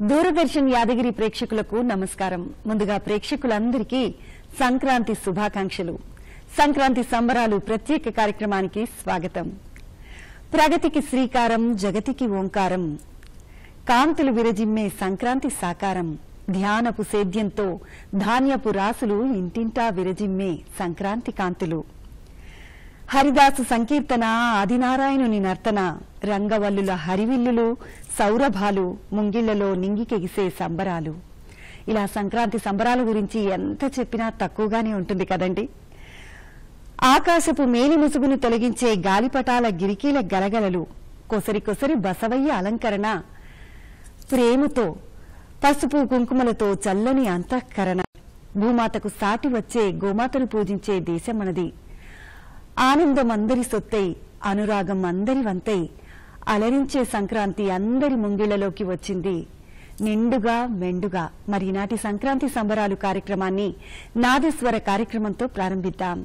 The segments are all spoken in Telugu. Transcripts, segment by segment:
దూరదర్శన్ యాదగిరి ప్రేక్షకులకు నమస్కారం ముందుగా ప్రేక్షకులందరికీ సంక్రాంతి శుభాకాంక్షలు సంక్రాంతి సంబరాలు ప్రత్యేక కార్యక్రమానికి స్వాగతం ప్రగతికి శ్రీకారం జగతికి ఓంకారం కాంతులు విరజిమ్మే సంక్రాంతి సాకారం ధ్యానపు సేద్యంతో ధాన్యపు రాసులు ఇంటింటా విరజిమ్మే సంక్రాంతి కాంతులు హరిదాసు సంకీర్తన ఆదినారాయణుని నర్తన రంగవల్లుల హరివిల్లులు సౌరభాలు ముంగిళ్లలో నింగికెగిసే సంబరాలు ఇలా సంక్రాంతి సంబరాల గురించి ఎంత చెప్పినా తక్కువగానే ఉంటుంది కదండి ఆకాశపు మేలి ముసుగును తొలగించే గాలిపటాల గిరికీల గలగలలు కొసరి కొసరి బసవయ్య అలంకరణ ప్రేమతో పసుపు కుంకుమలతో చల్లని అంతఃకరణ భూమాతకు సాటి వచ్చే గోమాతను పూజించే దేశం మనది ఆనందం అందరి సొత్తై అనురాగం అందరి వంతై అలరించే సంక్రాంతి అందరి ముంగిళ్లలోకి వచ్చింది నిండుగా మెండుగా మరి ఈనాటి సంక్రాంతి సంబరాలు కార్యక్రమాన్ని నాదస్వర కార్యక్రమంతో ప్రారంభిద్దాం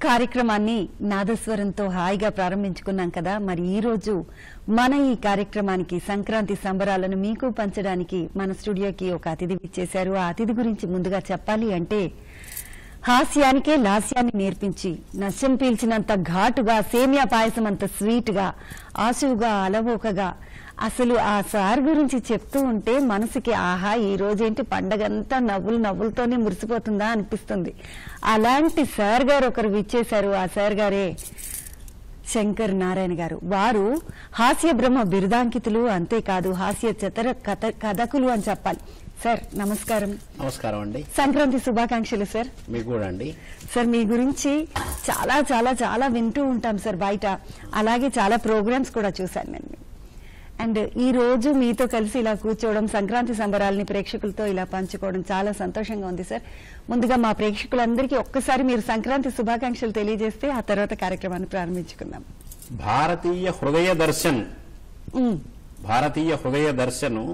కార్యక్రమాన్ని నాదస్వరంతో హాయిగా ప్రారంభించుకున్నాం కదా మరి ఈ రోజు మన ఈ కార్యక్రమానికి సంక్రాంతి సంబరాలను మీకు పంచడానికి మన స్టూడియోకి ఒక అతిథి ఇచ్చేశారు ఆ అతిథి గురించి ముందుగా చెప్పాలి అంటే హాస్యానికే లాస్యాన్ని నేర్పించి నశ్యం పీల్చినంత ఘాటుగా సేమియా పాయసం అంత స్వీట్ గా ఆశువుగా అలవోకగా అసలు ఆ సార్ గురించి చెప్తూ ఉంటే మనసుకి ఆహా ఈ రోజేంటి పండగంతా నవ్వులు నవ్వులతోనే మురిసిపోతుందా అనిపిస్తుంది అలాంటి సార్ గారు ఒకరు విచ్చేశారు ఆ సార్ గారే శంకర్ నారాయణ గారు వారు హాస్య బ్రహ్మ బిరుదాంకితులు అంతేకాదు హాస్య చతర కథ కథకులు అని చెప్పాలి సార్ నమస్కారం నమస్కారం అండి సంక్రాంతి శుభాకాంక్షలు సార్ మీకు కూడా అండి సార్ మీ గురించి చాలా చాలా చాలా వింటూ ఉంటాం సార్ బయట అలాగే చాలా ప్రోగ్రామ్స్ కూడా చూశాను నేను అండ్ ఈ రోజు మీతో కలిసి ఇలా కూర్చోవడం సంక్రాంతి సంబరాలని ప్రేక్షకులతో ఇలా పంచుకోవడం చాలా సంతోషంగా ఉంది సార్ ముందుగా మా ప్రేక్షకులందరికీ ఒక్కసారి మీరు సంక్రాంతి శుభాకాంక్షలు తెలియజేస్తే ఆ తర్వాత కార్యక్రమాన్ని ప్రారంభించుకుందాం భారతీయ హృదయ దర్శన్ ఉమ్, భారతీయ హృదయ దర్శను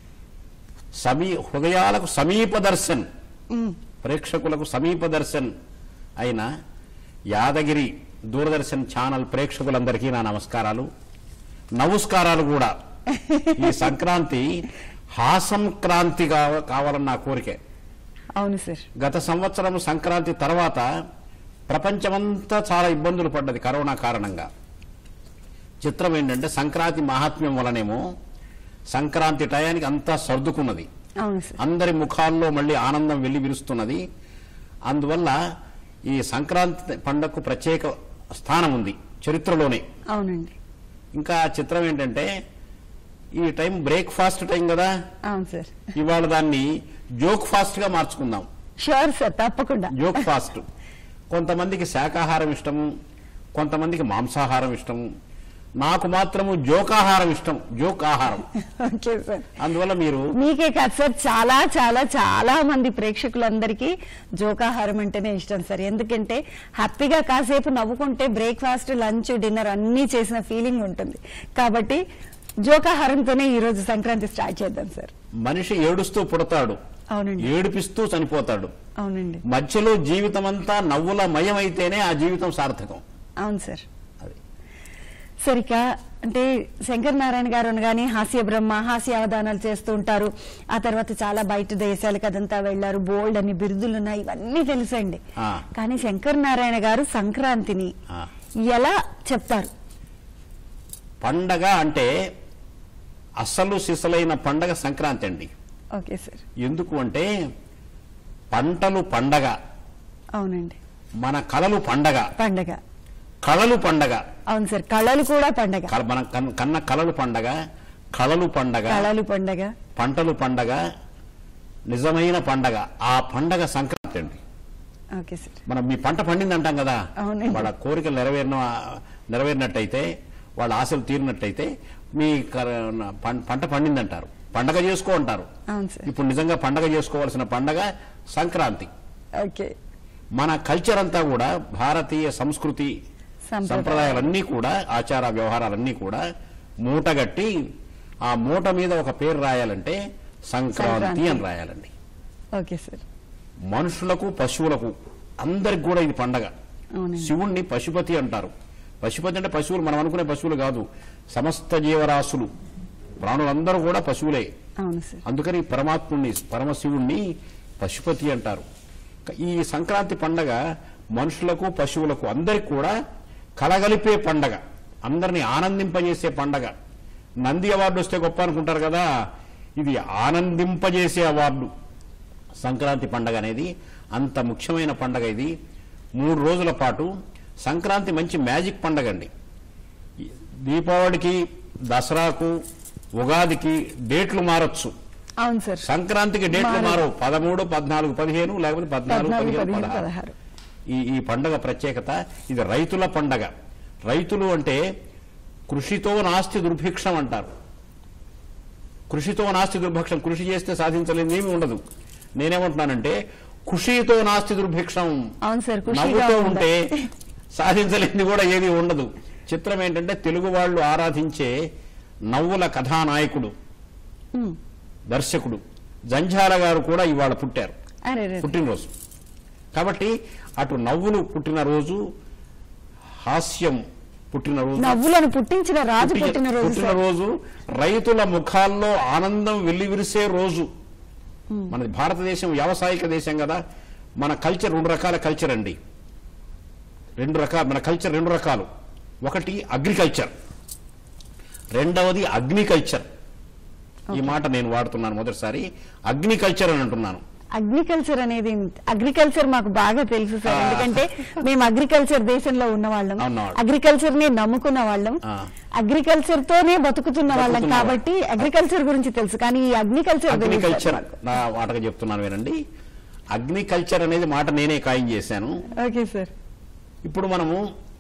సమీ హృదయాలకు సమీప దర్శన్ ఉమ్, ప్రేక్షకులకు సమీప దర్శన్ అయిన యాదగిరి దూరదర్శన్ ఛానల్ ప్రేక్షకులందరికీ నా నమస్కారాలు నమస్కారాలు కూడా ఈ సంక్రాంతి హాసంక్రాంతి కావ- కావాలని నా కోరిక అవును సార్ గత సంవత్సరం సంక్రాంతి తర్వాత ప్రపంచమంతా చాలా ఇబ్బందులు పడ్డది కరోనా కారణంగా చిత్రం ఏంటంటే సంక్రాంతి మహాత్మ్యం వలనేమో సంక్రాంతి టయానికి అంతా సర్దుకున్నది అవును సార్ అందరి ముఖాల్లో మళ్ళీ ఆనందం వెళ్లి విరుస్తున్నది అందువల్ల ఈ సంక్రాంతి పండగకు ప్రత్యేక స్థానం ఉంది చరిత్రలోనే అవునండి ఇంకా చిత్రం ఏంటంటే ఈ టైం బ్రేక్ఫాస్ట్ టైం కదా అవును సార్ ఇవాళ దాన్ని జోక్ ఫాస్ట్ గా మార్చుకుందాం షూర్ సార్ తప్పకుండా జోక్ ఫాస్ట్ కొంతమందికి శాకాహారం ఇష్టము కొంతమందికి మాంసాహారం ఇష్టము నాకు మాత్రము జోకాహారం ఇష్టం జోక్ ఆహారం ఓకే సార్ అందువల్ల మీరు మీకే కాదు సార్ చాలా చాలా చాలా మంది ప్రేక్షకులందరికీ జోకాహారం అంటేనే ఇష్టం సార్ ఎందుకంటే హ్యాపీగా కాసేపు నవ్వుకుంటే బ్రేక్ఫాస్ట్ లంచ్ డిన్నర్ అన్నీ చేసిన ఫీలింగ్ ఉంటుంది కాబట్టి జోకాహారంతోనే ఈ రోజు సంక్రాంతి స్టార్ట్ చేద్దాం సార్ మనిషి ఏడుస్తూ పుడతాడు అవునండి ఏడిపిస్తూ చనిపోతాడు అవునండి మధ్యలో జీవితం అంతా నవ్వుల మయమైతేనే ఆ జీవితం సార్థకం అవును సార్ అది సరిక అంటే శంకర్ నారాయణ గారు అనగానే హాస్య బ్రహ్మ హాస్య అవధానాలు చేస్తూ ఉంటారు ఆ తర్వాత చాలా బయట దేశాలకు అదంతా వెళ్లారు బోల్డ్ అని బిరుదులు ఉన్నాయి ఇవన్నీ తెలుసండి ఆ. కానీ శంకర్ నారాయణ గారు సంక్రాంతిని ఆ. ఎలా చెప్తారు పండగ అంటే అసలు సిసలైన పండగ సంక్రాంతి అండి ఓకే సార్ ఎందుకు అంటే పంటలు పండగ అవునండి మన కలలు పండగ పండగ కళలు పండగ అవును సార్ కళలు కూడా పండగ కల- మన కన్- కన్న కలలు పండగ కళలు పండగ కళలు పండగ పంటలు పండగ నిజమైన పండగ ఆ పండగ సంక్రాంతి అండి ఓకే సార్ మనం మీ పంట పండింది అంటాం కదా అవునండి. వాళ్ళ కోరికలు నెరవేరిన నెరవేరినట్టయితే వాళ్ళ ఆశలు తీరినట్టయితే మీ కర- పం- పంట పండింది అంటారు పండగ చేసుకో అంటారు అవును సార్ ఇప్పుడు నిజంగా పండగ చేసుకోవాల్సిన పండగ సంక్రాంతి ఓకే మన కల్చర్ అంతా కూడా భారతీయ సంస్కృతి సంప్రదాయం సంప్రదాయాలన్నీ కూడా ఆచార వ్యవహారాలన్నీ కూడా మూటగట్టి ఆ మూట మీద ఒక పేరు రాయాలంటే సంక్రాంతి సంక్రాంతి. అని రాయాలండి ఓకే సార్ మనుషులకు పశువులకు అందరికి కూడా ఇది పండగ అవునండి శివుణ్ణి పశుపతి అంటారు పశుపతి అంటే పశువులు మనం అనుకునే పశువులు కాదు సమస్త జీవరాశులు ప్రాణులందరూ కూడా పశువులే అవును సార్ అందుకని పరమాత్ముణ్ణి పరమశివుణ్ణి పశుపతి అంటారు ఈ సంక్రాంతి పండగ మనుషులకు పశువులకు అందరికి కూడా కలగలిపే పండగ అందరిని ఆనందింపజేసే పండగ నంది అవార్డు వస్తే గొప్ప అనుకుంటారు కదా ఇది ఆనందింపజేసే అవార్డు సంక్రాంతి పండగ అనేది అంత ముఖ్యమైన పండగ ఇది మూడు రోజుల పాటు సంక్రాంతి మంచి మ్యాజిక్ పండగ అండి ఈ దీపావళికి దసరాకు ఉగాదికి డేట్లు మారొచ్చు అవును సార్ సంక్రాంతికి డేట్లు మారదు. మారవు పదమూడు పద్నాలుగు పదిహేను లేకపోతే పద్నాలుగు పద్నాలుగు పదిహేను పదిహేను పదహారు పదహారు ఈ ఈ పండగ ప్రత్యేకత ఇది రైతుల పండగ రైతులు అంటే కృషితో నాస్తి దుర్భిక్షం అంటారు కృషితో నాస్తి దుర్భిక్షం కృషి చేస్తే సాధించలేనిది ఏమీ ఉండదు నేనేమంటున్నానంటే కృషితో నాస్తి దుర్భిక్షం అవును సార్ ఖుషిగా నవ్వుతూ ఉండాలి. ఉంటే సాధించలేనిది కూడా ఏది ఉండదు చిత్రం ఏంటంటే తెలుగు వాళ్ళు ఆరాధించే నవ్వుల కథానాయకుడు ఉమ్. దర్శకుడు జంఝాల గారు కూడా ఇవాళ పుట్టారు అరే రే పుట్టినరోజు కాబట్టి అటు నవ్వులు పుట్టినరోజు హాస్యం పుట్టినరోజు నవ్వులను పుట్టించిన రాజు పుట్టిన- పుట్టినరోజు సార్ పుట్టినరోజు రైతుల ముఖాల్లో ఆనందం వెల్లివిరిసే రోజు మన భారతదేశం వ్యావసాయిక దేశం కదా మన కల్చర్ రెండు రకాల కల్చర్ అండి రెండు రకాల మన కల్చర్ రెండు రకాలు ఒకటి అగ్రికల్చర్ రెండవది అగ్నికల్చర్ ఈ మాట నేను వాడుతున్నాను మొదటిసారి అగ్నికల్చర్ అని అంటున్నాను అగ్రికల్చర్ అనేది అగ్రికల్చర్ మాకు బాగా తెలుసు సార్ ఆ. ఎందుకంటే మేము అగ్రికల్చర్ దేశంలో ఉన్న వాళ్ళం అవునవును. అగ్రికల్చర్ ని నమ్ముకున్న వాళ్ళం ఆ. అగ్రికల్చర్ తోనే బతుకుతున్న వాళ్ళం బతుకుతున్న కాబట్టి అగ్రికల్చర్ గురించి తెలుసు కానీ ఈ అగ్నికల్చర్ గురించి అగ్నికల్చర్ నా మాటగా చెప్తున్నాను వినండి అగ్నికల్చర్ అనేది మాట నేనే ఖాయం చేశాను ఓకే సార్ ఇప్పుడు మనము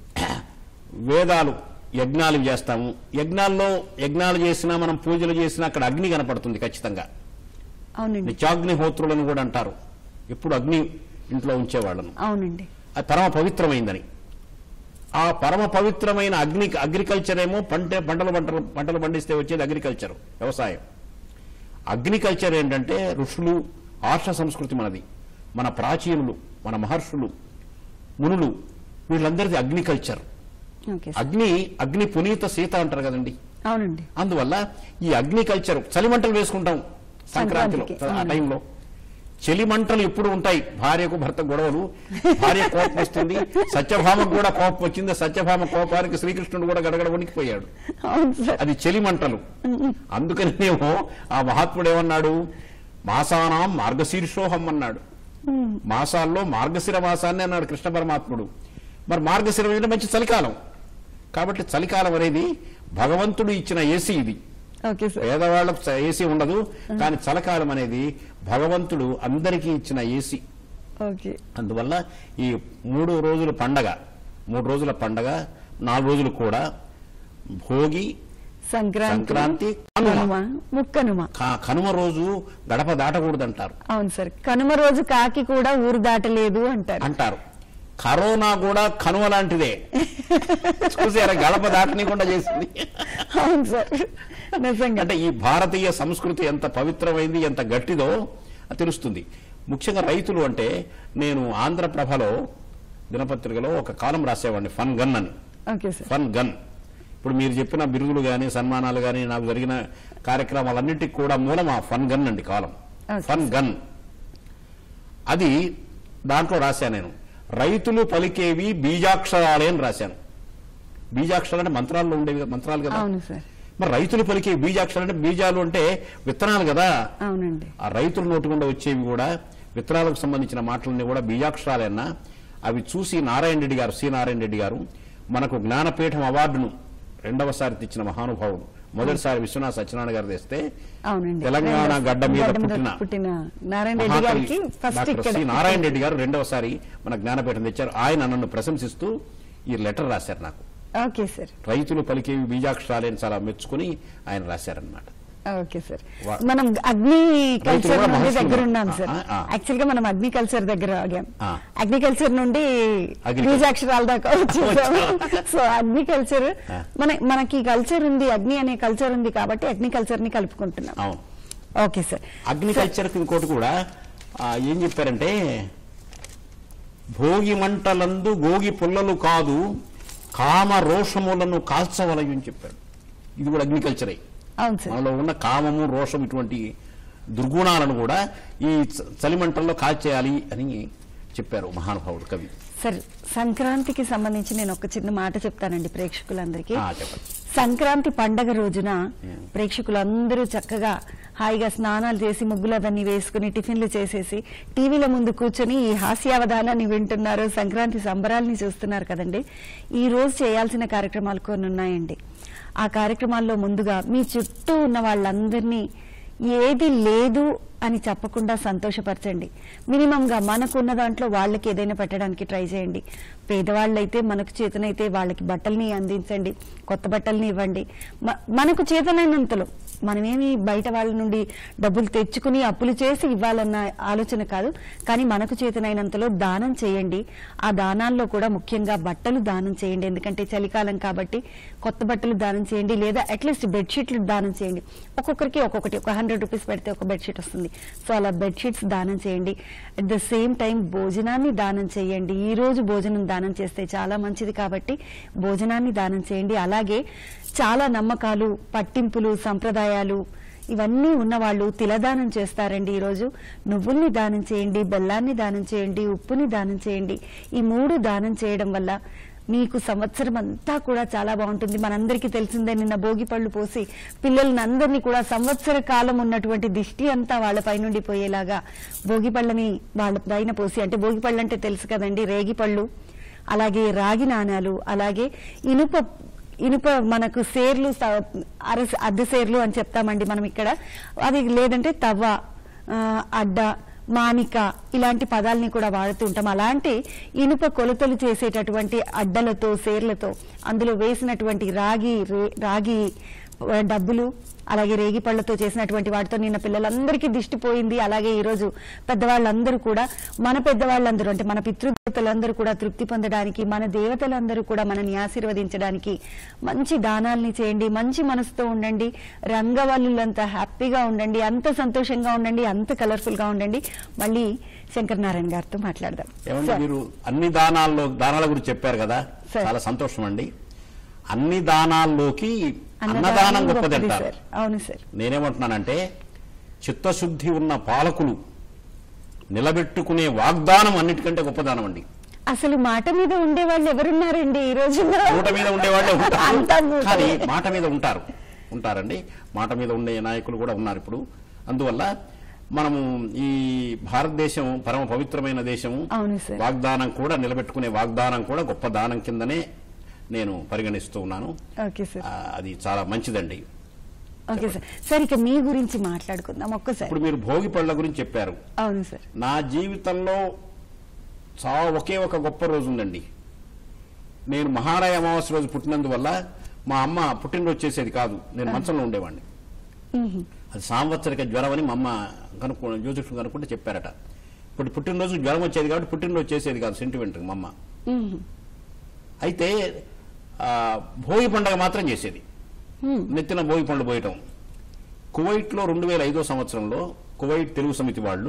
వేదాలు యజ్ఞాలు చేస్తాము యజ్ఞాల్లో యజ్ఞాలు చేసినా మనం పూజలు చేసినా అక్కడ అగ్ని కనపడుతుంది ఖచ్చితంగా అవునండి నిత్యాగ్నిహోత్రులను కూడా అంటారు ఎప్పుడు అగ్ని ఇంట్లో ఉంచేవాళ్ళను అవునండి అది పరమ పవిత్రమైందని ఆ పరమ పవిత్రమైన అగ్ని అగ్రికల్చర్ ఏమో పంట పంటలు పంటలు పంటలు పండిస్తే వచ్చేది అగ్రికల్చర్ వ్యవసాయం అగ్నికల్చర్ ఏంటంటే ఋషులు ఆర్ష సంస్కృతి మనది మన ప్రాచీనులు మన మహర్షులు మునులు వీళ్ళందరిది అగ్నికల్చర్ ఓకే సార్ అగ్ని అగ్ని పునీత సీత అంటారు కదండి అవునండి అందువల్ల ఈ అగ్నికల్చర్ చలిమంటలు వేసుకుంటాం సంక్రాంతిలో సంక్రాంతికి, ఆ టైంలో చలిమంటలు ఎప్పుడు ఉంటాయి భార్యకు భర్త గొడవలు భార్య కోపం వస్తుంది సత్యభామకు కూడా కోపం వచ్చింది సత్యభామ కోపానికి శ్రీకృష్ణుడు కూడా గడగడ వణికిపోయాడు అవును సార్ అది చలిమంటలు అందుకని మేము ఆ మహాత్ముడు ఏమన్నాడు మాసానాం మార్గశీర్షోహం అన్నాడు మాసాల్లో మార్గశిర మాసాన్ని అన్నాడు కృష్ణ పరమాత్ముడు మరి మార్గశిర అంటే మంచి చలికాలం కాబట్టి చలికాలం అనేది భగవంతుడు ఇచ్చిన ఏసీ ఇది ఓకే సార్ పేదవాళ్ళకు చ- ఏసీ ఉండదు కానీ చలకాలం అనేది భగవంతుడు అందరికీ ఇచ్చిన ఏసీ ఓకే అందువల్ల ఈ మూడు రోజుల పండగ మూడు రోజుల పండగ నాలుగు రోజులు కూడా భోగి సంక్రాంతి సంక్రాంతి, కనుమ. కనుమ ముక్కనుమ కా- కనుమ రోజు గడప దాటకూడదంటారు అవును సార్ కనుమ రోజు కాకి కూడా ఊరు దాటలేదు అంటారు అంటారు కరోనా కూడా కనుమ లాంటిదే చూసారా గడప దాటనీయకుండా చేసింది అవును సార్ నిజంగా అంటే ఈ భారతీయ సంస్కృతి ఎంత పవిత్రమైంది ఎంత గట్టిదో తెలుస్తుంది ముఖ్యంగా రైతులు అంటే నేను ఆంధ్రప్రభలో దినపత్రికలో ఒక కాలం రాసేవాడిని ఫన్ గన్ అని ఓకే సార్ ఫన్ గన్ ఇప్పుడు మీరు చెప్పిన బిరుదులు కానీ సన్మానాలు కానీ నాకు జరిగిన కార్యక్రమాలన్నింటికి కూడా మూలం ఆ ఫన్ గన్ అండి కాలం Okay. ఫన్ గన్ అది దాంట్లో రాశాను నేను రైతులు పలికేవి బీజాక్షరాలే అని రాశాను బీజాక్షరాలు అంటే మంత్రాల్లో ఉండేవి కదా, మంత్రాలు కదా అవును సార్ మరి రైతులు పలికే బీజాక్షరాలు అంటే బీజాలు అంటే విత్తనాలు కదా అవునండి ఆ రైతుల నోటి గుండా వచ్చేవి కూడా విత్తనాలకు సంబంధించిన మాటలన్నీ కూడా బీజాక్షరాలన్నా అవి చూసి నారాయణ రెడ్డి గారు సి నారాయణ రెడ్డి గారు మనకు జ్ఞానపీఠం అవార్డును రెండవసారి తెచ్చిన మహానుభావుడు మొదటిసారి విశ్వనాథ సత్యనారాయణ గారు తెస్తే అవునండి తెలంగాణ గడ్డ మీద గడ్డ పుట్టిన పుట్టిన నారాయణ రెడ్డి మహాకవి గారికి ఫస్ట్ డాక్టర్ ఇక్కడ సి నారాయణ రెడ్డి గారు రెండవసారి మన జ్ఞానపీఠం తెచ్చారు ఆయన నన్ను ప్రశంసిస్తూ ఈ లెటర్ రాశారు నాకు ఓకే సార్ రైతులు పలికేవి బీజాక్షరాలని చాలా మెచ్చుకుని ఆయన రాశారనమాట ఓకే సార్ వా- మనం అగ్ని కల్చర్ కూడా నుండి మహర్షులు దగ్గర ఉన్నారు. ఉన్నాం సార్ ఆ, ఆ. యాక్చువల్ గా మనం అగ్ని కల్చర్ దగ్గర ఆగాం ఆ. అగ్రికల్చర్ నుండి Agriculture. బీజాక్షరాల దాకా వచ్చేసాము సో అగ్నికల్చర్ ఆ. మన మనకి కల్చర్ ఉంది అగ్ని అనే కల్చర్ ఉంది కాబట్టి అగ్నికల్చర్ ని కలుపుకుంటున్నాం అవును ఓకే సార్ అగ్నికల్చర్ ఇంకోటి కూడా ఆ, ఏం చెప్పారంటే భోగి మంటలందు గోగి పుల్లలు కాదు కామ రోషములను కాల్చవలయు అని చెప్పారు ఇది కూడా అగ్నికల్చరే అవును సార్ మనలో ఉన్న కామము రోషం ఇటువంటి దుర్గుణాలను కూడా ఈ చ- చలిమంటల్లో కాల్చేయాలి అని చెప్పారు మహానుభావుడు కవి సార్ సంక్రాంతికి సంబంధించి నేను ఒక చిన్న మాట చెప్తానండి ప్రేక్షకులందరికీ ఆ, చెప్పండి సంక్రాంతి పండగ రోజున ప్రేక్షకులందరూ చక్కగా హాయిగా స్నానాలు చేసి ముగ్గులు అవన్నీ వేసుకుని టిఫిన్లు చేసేసి టీవీల ముందు కూర్చొని ఈ హాస్యావధానాన్ని వింటున్నారు సంక్రాంతి సంబరాల్ని చూస్తున్నారు కదండి ఈ రోజు చేయాల్సిన కార్యక్రమాలు కొన్ని ఉన్నాయండి ఆ కార్యక్రమాల్లో ముందుగా మీ చుట్టూ ఉన్న వాళ్ళందరినీ ఏది లేదు అని చెప్పకుండా సంతోషపరచండి మినిమంగా మనకున్న దాంట్లో వాళ్ళకి ఏదైనా పెట్టడానికి ట్రై చేయండి పేదవాళ్ళైతే మనకు చేతనైతే వాళ్ళకి బట్టల్ని అందించండి కొత్త బట్టల్ని ఇవ్వండి మ- మనకు చేతనైనంతలో మనమేమి బయట వాళ్ళ నుండి డబ్బులు తెచ్చుకుని అప్పులు చేసి ఇవ్వాలన్న ఆలోచన కాదు కానీ మనకు చేతనైనంతలో దానం చేయండి ఆ దానాల్లో కూడా ముఖ్యంగా బట్టలు దానం చేయండి ఎందుకంటే చలికాలం కాబట్టి కొత్త బట్టలు దానం చేయండి లేదా అట్లీస్ట్ బెడ్షీట్లు దానం చేయండి ఒక్కొక్కరికి ఒక్కొక్కటి ఒక హండ్రెడ్ రూపీస్ పెడితే ఒక బెడ్షీట్ వస్తుంది సో అలా బెడ్షీట్స్ దానం చేయండి అట్ ద సేమ్ టైం భోజనాన్ని దానం చేయండి ఈ రోజు భోజనం దానం చేస్తే చాలా మంచిది కాబట్టి భోజనాన్ని దానం చేయండి అలాగే చాలా నమ్మకాలు పట్టింపులు సంప్రదాయాలు ఇవన్నీ ఉన్నవాళ్ళు తిలదానం చేస్తారండి ఈరోజు నువ్వుల్ని దానం చేయండి బెల్లాన్ని దానం చేయండి ఉప్పుని దానం చేయండి ఈ మూడు దానం చేయడం వల్ల మీకు సంవత్సరం అంతా కూడా చాలా బాగుంటుంది మనందరికీ తెలిసిందే నిన్న భోగి పళ్ళు పోసి పిల్లల్ని అందరినీ కూడా సంవత్సర కాలం ఉన్నటువంటి దిష్టి అంతా వాళ్ళ పైనుండి పోయేలాగా భోగి పళ్ళని వాళ్ళ పైన పోసి అంటే భోగి పళ్ళు అంటే తెలుసు కదండి రేగి పళ్ళు అలాగే రాగి నాణాలు అలాగే ఇనుప ఇనుప మనకు సేర్లు స- అర అద్దె సేర్లు అని చెప్తామండి మనం ఇక్కడ అది లేదంటే తవ్వ ఆ, అడ్డ మానిక ఇలాంటి పదాలని కూడా వాడుతూ ఉంటాం అలాంటి ఇనుప కొలతలు చేసేటటువంటి అడ్డలతో సేర్లతో అందులో వేసినటువంటి రాగి రే- రాగి ఆ, డబ్బులు అలాగే రేగి పళ్ళతో చేసినటువంటి వాటితో నిన్న పిల్లలందరికీ దిష్టి పోయింది అలాగే ఈ రోజు పెద్దవాళ్ళందరూ కూడా మన పెద్దవాళ్ళందరూ అంటే మన పితృదేవతలందరూ కూడా తృప్తి పొందడానికి మన దేవతలందరూ కూడా మనని ఆశీర్వదించడానికి మంచి దానాల్ని చేయండి మంచి మనసుతో ఉండండి రంగవల్లులంతా హ్యాపీగా ఉండండి అంత సంతోషంగా ఉండండి అంత కలర్ఫుల్ గా ఉండండి మళ్ళీ శంకర్ నారాయణ గారితో మాట్లాడదాం ఏమండి సార్, మీరు అన్ని దానాల్లో దానాల గురించి చెప్పారు కదా సార్. చాలా సంతోషం అండి అన్ని దానాల్లోకి అన్నదానం అన్నదానం గొప్పది గొప్పది అంటారు సార్ అవును సార్ నేనేమంటున్నానంటే చిత్తశుద్ధి ఉన్న పాలకులు నిలబెట్టుకునే వాగ్దానం అన్నిటికంటే గొప్పదానం అండి అసలు మాట మీద ఉండే వాళ్ళు ఎవరున్నారండి ఈ రోజుల్లో మూట మీద ఉండేవాళ్ళే ఉంటారు అంతా మూటలే. కానీ మాట మీద ఉంటారు ఉంటారండి మాట మీద ఉండే నాయకులు కూడా ఉన్నారు ఇప్పుడు అందువల్ల మనము ఈ భారతదేశం పరమ పవిత్రమైన దేశము అవును సార్. వాగ్దానం కూడా నిలబెట్టుకునే వాగ్దానం కూడా గొప్ప దానం కిందనే నేను పరిగణిస్తూ ఉన్నాను ఓకే సార్ ఆ, అది చాలా మంచిదండి ఓకే సార్ సార్ ఇక మీ గురించి మాట్లాడుకుందాం ఒక్కసారి ఇప్పుడు మీరు భోగి పళ్ళ గురించి చెప్పారు అవును సార్ నా జీవితంలో చాలా ఒకే ఒక గొప్ప రోజు ఉందండి నేను మహారాయ అమావాస్య రోజు పుట్టినందువల్ల మా అమ్మ పుట్టినరోజు చేసేది కాదు నేను మంచంలో ఉండేవాడిని మ్మ్. అది సాంవత్సరిక జ్వరం అని మా అమ్మ కనుక్కో జ్యోతిష్యం కనుక్కుంటే చెప్పారట ఇప్పుడు పుట్టినరోజు జ్వరం వచ్చేది కాబట్టి పుట్టినరోజు చేసేది కాదు సెంటిమెంట్ మా అమ్మ మ్మ్. అయితే ఆ, భోగి పండగ మాత్రం చేసేది మ్మ్. నెత్తిన భోగి పండు పోయటం కువైట్లో రెండు వేల ఐదో సంవత్సరంలో కువైట్ తెలుగు సమితి వాళ్ళు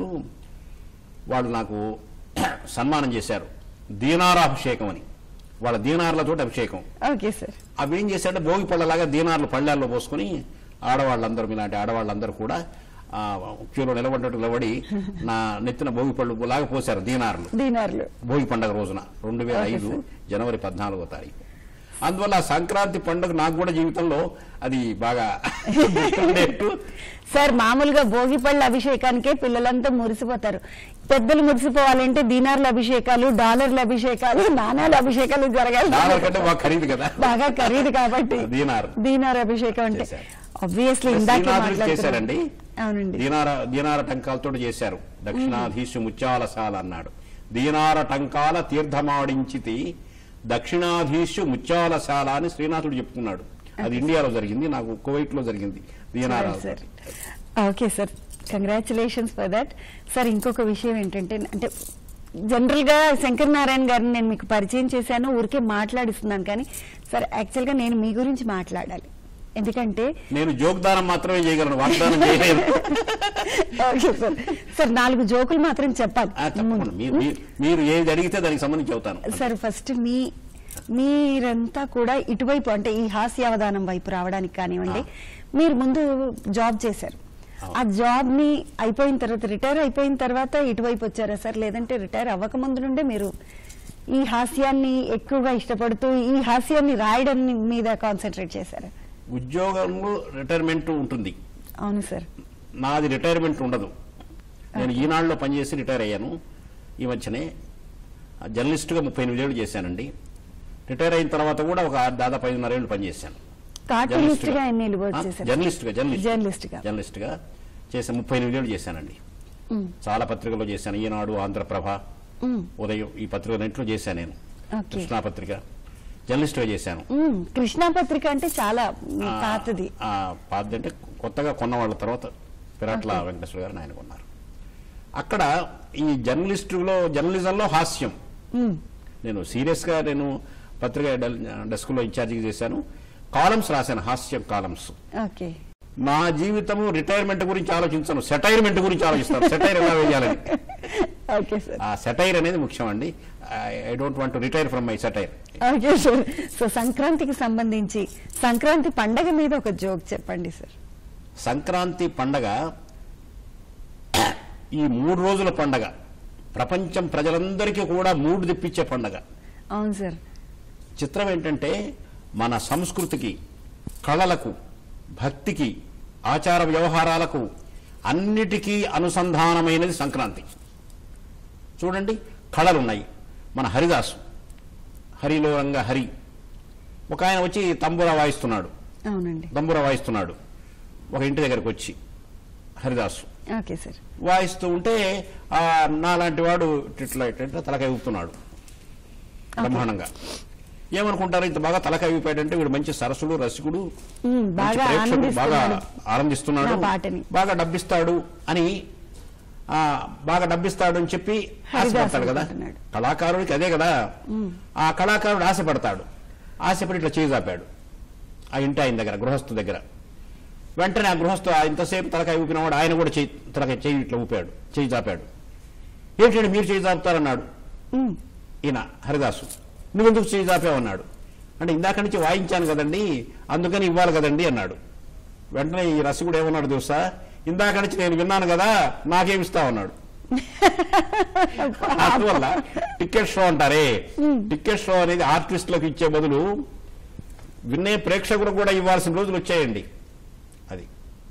వాళ్ళు నాకు సన్మానం చేశారు దీనారాభిషేకం అని వాళ్ళ దీనార్లతో అభిషేకం ఓకే సార్ అవి ఏం చేశారంటే భోగి పళ్ళలాగా దీనార్లు పళ్ళాల్లో పోసుకుని ఆడవాళ్ళందరూ ఇలాంటి ఆడవాళ్ళందరూ కూడా ఆ, క్యూలో నిలబడ్డట్టు నిలబడి నా నెత్తిన భోగి పళ్ళు లాగా పోశారు దీనార్లు దీనార్లు భోగి పండగ రోజున రెండు వేల ఓకే ఐదు సార్. జనవరి పద్నాలుగో తారీఖు అందువల్ల ఆ సంక్రాంతి పండుగ నాకు కూడా జీవితంలో అది బాగా గుర్తుండేట్టు సార్ మామూలుగా భోగి పళ్ళ అభిషేకానికే పిల్లలంతా మురిసిపోతారు పెద్దలు మురిసిపోవాలంటే దీనార్ల అభిషేకాలు డాలర్ల అభిషేకాలు నాణాల అభిషేకాలు జరగాలి డాలర్ కంటే బాగా ఖరీదు కదా బాగా ఖరీదు కాబట్టి దీనార్. దీనార్ అభిషేకం అంటే చేశారు. ఆబ్వియస్లీ ఇందాకే శ్రీనాథుడికి మాట్లాడుతున్నాం. చేశారండి అవునండి దీనార దీనార టంకాలతో చేశారు దక్షిణాధీశు ముత్యాలసాల అన్నాడు దీనార టంకాల తీర్థమాడించితి దక్షిణాధీశు ముత్యాలశాల అని శ్రీనాథుడు చెప్పుకున్నాడు అది ఇండియాలో జరిగింది నాకు కువైట్ లో జరిగింది దీనార sir okay sir congratulations for that sir ఇంకొక విషయం ఏంటంటే అంటే జనరల్ గా శంకర్ నారాయణ గారిని నేను మీకు పరిచయం చేశాను ఊరికే మాట్లాడిస్తున్నాను కానీ సార్ యాక్చువల్ గా నేను మీ గురించి మాట్లాడాలి ఎందుకంటే నేను జోగ్దానం మాత్రమే చేయగలను వాగ్దానం చేయలేను ఓకే సార్ సార్ నాలుగు జోకులు మాత్రం చెప్పాలి ఆ, తప్పకుండా మీరు మీరు- మీరు ఏది అడిగితే దానికి సంబంధించి చెబుతాను సార్ ఫస్ట్ మీ మీరంతా కూడా ఇటువైపు అంటే ఈ హాస్యావధానం వైపు రావడానికి కానివ్వండి మీరు ముందు జాబ్ చేశారు ఆ జాబ్ ని అయిపోయిన తర్వాత రిటైర్ అయిపోయిన తర్వాత ఇటువైపు వచ్చారా సార్ లేదంటే రిటైర్ అవ్వక ముందు నుండే మీరు ఈ హాస్యాన్ని ఎక్కువగా ఇష్టపడుతూ ఈ హాస్యాన్ని రాయడం మీద కాన్సన్ట్రేట్ చేశారా ఉద్యోగంలో రిటైర్మెంట్ ఉంటుంది అవును సార్ నాది రిటైర్మెంట్ ఉండదు నేను ఈనాడులో పనిచేసి రిటైర్ అయ్యాను ఈ మధ్యనే జర్నలిస్ట్గా ముప్పై ఎనిమిదేళ్ళు చేశానండి రిటైర్ అయిన తర్వాత కూడా ఒక దాదాపు ఐదున్నర ఏళ్ళు పనిచేశాను కార్టూనిస్ట్ గా ఎన్ని ఏళ్ళు వర్క్ ఆ, చేశారు జర్నలిస్ట్గా జర్నలిస్ట్ జర్నలిస్ట్గా. జర్నలిస్ట్గా చేసే ముప్పై ఎనిమిదేళ్ళు చేశానండి ఉమ్, చాలా పత్రికల్లో చేశాను ఈనాడు ఆంధ్రప్రభ ఉమ్, ఉదయం ఈ పత్రికలన్నింటిలో చేశాను నేను ఓకే కృష్ణా పత్రిక జర్నలిస్ట్గా చేశాను ఉమ్, కృష్ణా పత్రిక అంటే చాలా మీ పాతది ఆ, పాతది అంటే కొత్తగా కొన్న వాళ్ళ తర్వాత పిరాట్ల వెంకటేశ్వర గారు ఆయన కొన్నారు అక్కడ ఈ జర్నలిస్టులో జర్నలిజంలో హాస్యం ఉమ్, నేను సీరియస్ గా నేను పత్రిక డెస్క్ లో ఇన్ఛార్జిగా చేశాను కాలమ్స్ రాశాను హాస్యం కాలమ్స్ ఓకే నా జీవితము రిటైర్మెంట్ గురించి ఆలోచించను సెటైర్మెంట్ గురించి ఆలోచిస్తాను సెటైర్ ఎలా వేయాలని ఓకే సార్ ఆ సెటైర్ అనేది ముఖ్యం అండి I don't want to retire from my satire okay sir so సంక్రాంతికి సంబంధించి సంక్రాంతి పండగ మీద ఒక జోక్ చెప్పండి సార్ సంక్రాంతి పండగ ఈ మూడు రోజుల పండగ ప్రపంచం ప్రజలందరికీ కూడా మూడు తెప్పించే పండగ అవును సార్ చిత్రం ఏంటంటే మన సంస్కృతికి కళలకు భక్తికి ఆచార వ్యవహారాలకు అన్నిటికీ అనుసంధానమైనది సంక్రాంతి చూడండి కళలు ఉన్నాయి మన హరిదాసు హరిలో రంగ హరి ఒక ఆయన వచ్చి తంబుర వాయిస్తున్నాడు అవునండి తంబుర వాయిస్తున్నాడు ఒక ఇంటి దగ్గరకు వచ్చి హరిదాసు ఓకే సార్ వాయిస్తూ ఉంటే ఆ నాలాంటి వాడు ఇట్లా ఇట్లా తలకాయ ఊపుతున్నాడు బ్రహ్మాండంగా ఏమనుకుంటారు ఇంత బాగా తలకాయ ఊపాడంటే వీడు మంచి సరసుడు రసికుడు ఉమ్, మంచి బాగా ప్రేక్షకుడు, బాగా ఆనందిస్తున్నాడు ఆనందిస్తున్నాడు నా పాటని. బాగా డబ్బిస్తాడు అని ఆ బాగా డబ్బిస్తాడు అని చెప్పి హరిదాస్ ఆశపడతాడు కదా అనుకుంటున్నాడు. కళాకారుడికి అదే కదా ఆ కళాకారుడు ఆశపడతాడు ఆశపడి ఇట్లా చేయి చాపాడు ఆ ఇంటి ఆయన దగ్గర గృహస్థు దగ్గర వెంటనే ఆ గృహస్థు ఆ ఇంతసేపు తలకాయ ఊపినవాడు ఆయన కూడా చేయి తలకాయ చేయి ఇట్లా ఊపాడు చేయి చాపాడు ఏంటంటే మీరు చేయి చాపుతారన్నాడు ఉమ్, ఈయన హరిదాసు నువ్వెందుకు చేయి చాపావు అన్నాడు అంటే ఇందాక నుంచి వాయించాను కదండి అందుకని ఇవ్వాలి కదండి అన్నాడు వెంటనే ఈ రసికుడు ఏమన్నాడు తెలుసా ఇందాక నుంచి నేను విన్నాను కదా నాకేమి ఇస్తావు అన్నాడు అందువల్ల టికెట్ షో అంటారే టికెట్ షో అనేది ఆర్టిస్టులకు ఇచ్చే బదులు వినే ప్రేక్షకులకు కూడా ఇవ్వాల్సిన రోజులు వచ్చాయండి అది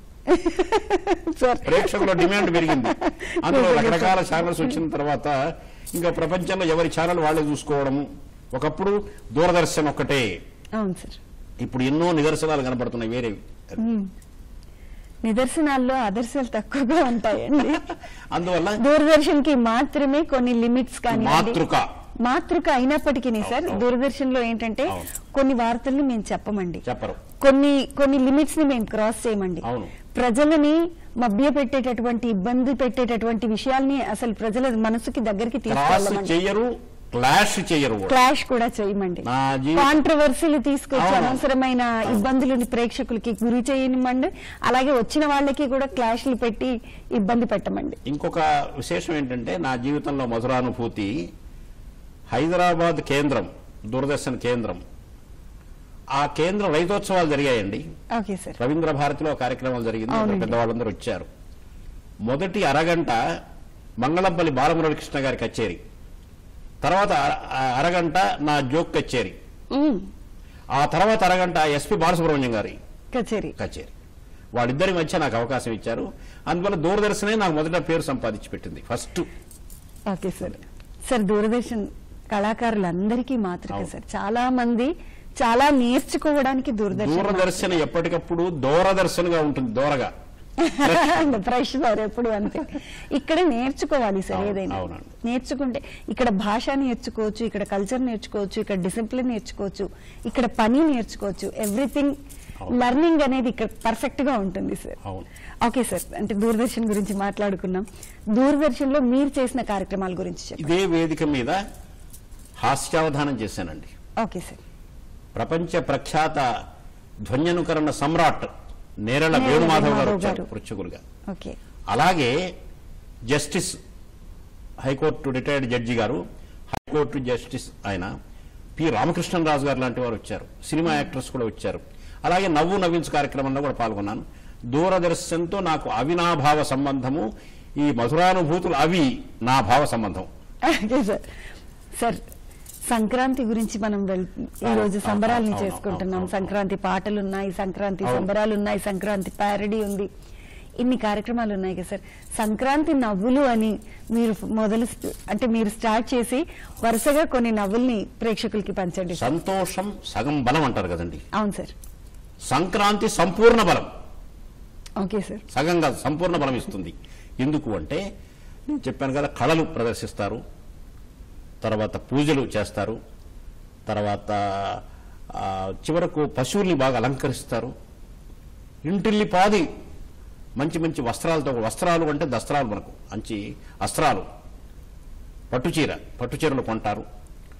సార్ ప్రేక్షకుల డిమాండ్ పెరిగింది అందులో రకరకాల ఛానల్స్ వచ్చిన తర్వాత ఇంకా ప్రపంచంలో ఎవరి ఛానల్ వాళ్ళే చూసుకోవడము ఒకప్పుడు దూరదర్శన్ ఒక్కటే అవును సార్ ఇప్పుడు ఎన్నో నిదర్శనాలు కనపడుతున్నాయి వేరేవి ఉమ్. నిదర్శనాల్లో ఆదర్శాలు తక్కువగా ఉంటాయండి అందువల్ల దూరదర్శన్ కి మాత్రమే కొన్ని లిమిట్స్ కానీ మాతృక మాతృక అయినప్పటికీ సార్ అవును. దూరదర్శన్ లో ఏంటంటే అవును. కొన్ని వార్తల్ని మేము చెప్పమండి చెప్పరు కొన్ని కొన్ని లిమిట్స్ ని మేము క్రాస్ చేయమండి అవును. ప్రజలని మభ్య పెట్టేటటువంటి ఇబ్బంది పెట్టేటటువంటి విషయాల్ని అసలు ప్రజల మనసుకి దగ్గరికి క్రాస్ తీసుకెళ్ళమండి చెయ్యరు క్లాష్ చెయ్యరు కూడా క్లాష్ కూడా చేయమండి నా జీవితం- కాంట్రవర్సీలు తీసుకొచ్చి అవును. అనవసరమైన ఇబ్బందులని ప్రేక్షకులకి గురి చేయనివ్వండి అలాగే వచ్చిన వాళ్ళకి కూడా క్లాష్లు పెట్టి ఇబ్బంది పెట్టమండి ఇంకొక విశేషం ఏంటంటే నా జీవితంలో మధురానుభూతి హైదరాబాద్ కేంద్రం దూరదర్శన్ కేంద్రం ఆ కేంద్రం రైతోత్సవాలు జరిగాయండి ఓకే సార్ రవీంద్ర భారతిలో కార్యక్రమాలు జరిగింది అక్కడ అవునండి. పెద్దవాళ్ళందరూ వచ్చారు మొదటి అరగంట మంగళంపల్లి బాలమురళికృష్ణ గారి కచేరి తర్వాత అర- ఆ అరగంట నా జోక్ కచేరి ఉమ్, ఆ తర్వాత అరగంట ఎస్పి బాలసుబ్రహ్మణ్యం గారి కచేరీ కచేరి వాళ్ళిద్దరి మధ్య నాకు అవకాశం ఇచ్చారు అందువల్ల దూరదర్శనే నాకు మొదట పేరు సంపాదించి పెట్టింది first okay sir sir Doordarshan కళాకారులందరికీ మాతృక అవును. సార్ చాలా మంది చాలా నేర్చుకోవడానికి దూరదర్శన్ దూరదర్శన్ ఎప్పటికప్పుడు దూరదర్శన్గా ఉంటుంది దూరగా ఫ్రెష్ సార్ ఎప్పుడు అంతే ఇక్కడ నేర్చుకోవాలి సార్ అవును, ఏదైనా అవునండి. నేర్చుకుంటే ఇక్కడ భాష నేర్చుకోవచ్చు ఇక్కడ కల్చర్ నేర్చుకోవచ్చు ఇక్కడ డిసిప్లిన్ నేర్చుకోవచ్చు ఇక్కడ పని నేర్చుకోవచ్చు ఎవ్రీథింగ్ అవును. లర్నింగ్ అనేది ఇక్కడ పర్ఫెక్ట్ గా ఉంటుంది సార్ అవును ఓకే సార్ అంటే దూరదర్శన్ గురించి మాట్లాడుకున్నాం దూరదర్శన్ లో మీరు చేసిన కార్యక్రమాల గురించి చెప్పండి ఇదే వేదిక మీద హాస్యావధానం చేశానండి ఓకే సార్ ప్రపంచ ప్రఖ్యాత ధ్వన్యనుకరణ సమ్రాట్ నేరళ నేరళ వేణుమాధవ్ గారు వేణుమాధవ్ వచ్చారు గారు. పృచ్ఛకులుగా ఓకే అలాగే జస్టిస్ హైకోర్టు రిటైర్డ్ జడ్జి గారు హైకోర్టు జస్టిస్ ఆయన పి రామకృష్ణరాజు గారు లాంటి వారు వచ్చారు సినిమా యాక్టర్స్ కూడా వచ్చారు అలాగే నవ్వు నవ్వించు కార్యక్రమంలో కూడా పాల్గొన్నాను దూరదర్శన్తో నాకు అవినాభావ సంబంధము ఈ మధురానుభూతులు అవి నా భావ సంబంధం ఓకే సార్ సార్ సంక్రాంతి గురించి మనం వెళ్ ఈ రోజు అవును, సంబరాలని అవును, చేసుకుంటున్నాం అవును, అవును. సంక్రాంతి పాటలు ఉన్నాయి సంక్రాంతి అవును. సంబరాలు ఉన్నాయి సంక్రాంతి ప్యారడీ ఉంది ఇన్ని కార్యక్రమాలు ఉన్నాయి కదా సార్ సంక్రాంతి నవ్వులు అని మీరు మొదలు st- అంటే మీరు స్టార్ట్ చేసి వరుసగా కొన్ని నవ్వుల్ని ప్రేక్షకులకి పంచండి సార్ సంతోషం సగం బలం అంటారు కదండి అవును సార్ సంక్రాంతి సంపూర్ణ బలం ఓకే సార్ సగం కాదు సంపూర్ణ బలం ఇస్తుంది ఎందుకు అంటే నేను చెప్పాను కదా కళలు ప్రదర్శిస్తారు తర్వాత పూజలు చేస్తారు తర్వాత ఆ, చివరకు పశువుల్ని బాగా అలంకరిస్తారు ఇంటిల్లి పాది మంచి మంచి వస్త్రాలతో వస్త్రాలు అంటే దస్త్రాలు మనకు మంచి అస్త్రాలు పట్టుచీర పట్టుచీరలు కొంటారు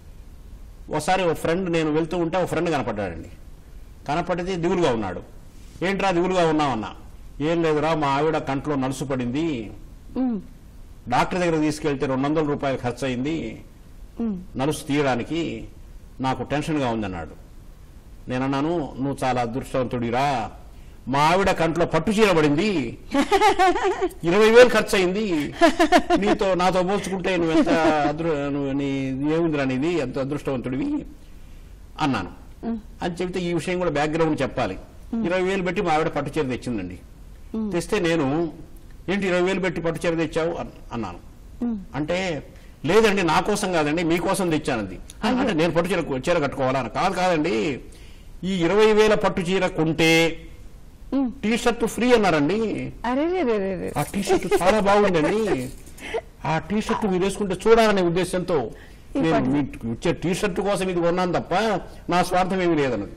ఒకసారి ఒక ఫ్రెండ్ నేను వెళ్తూ ఉంటే ఒక ఫ్రెండ్ కనపడ్డాడండి కనపడితే దిగులుగా ఉన్నాడు ఏంట్రా దిగులుగా ఉన్నావన్నా ఏం లేదురా మా ఆవిడ కంట్లో నలుసు పడింది ఉమ్, డాక్టర్ దగ్గర తీసుకెళ్తే రెండు వందల రూపాయలు ఖర్చు అయింది ఉమ్. నలుసు తీయడానికి నాకు టెన్షన్గా ఉందన్నాడు నేనన్నాను నువ్వు చాలా అదృష్టవంతుడిరా మా ఆవిడ కంట్లో పట్టు చీర పడింది ఇరవై వేలు ఖర్చు అయింది నీతో నాతో పోల్చుకుంటే నువ్వు ఎంత అదృ నువ్వు నీ ఏముందిరా నీది ఎంత అదృష్టవంతుడివి అన్నాను అని చెబితే ఈ విషయం కూడా బ్యాక్గ్రౌండ్ చెప్పాలి ఇరవై వేలు పెట్టి మా ఆవిడ పట్టు చీర తెచ్చిందండి తెస్తే నేను ఏంటి ఇరవై వేలు పెట్టి పట్టు చీర తెచ్చావు అన్- అన్నాను అంటే లేదండి నా కోసం కాదండి మీకోసం తెచ్చానంది అంటే నేను పట్టు చీర చీర కట్టుకోవాలా అని. కాదు కాదండి ఈ ఇరవై వేల పట్టు చీర కొంటే ఉమ్. టీ షర్ట్ ఫ్రీ అన్నారండి అరే రే రే రే రే. ఆ టీ షర్ట్ చాలా బాగుందండి ఆ టీ షర్ట్ మీరు వేసుకుంటే చూడాలనే ఉద్దేశంతో ఈ నేను పట్టు- మీకు ఇచ్చే టీ షర్ట్ కోసం ఇది కొన్నాను తప్ప నా స్వార్థం ఏమీ లేదన్నది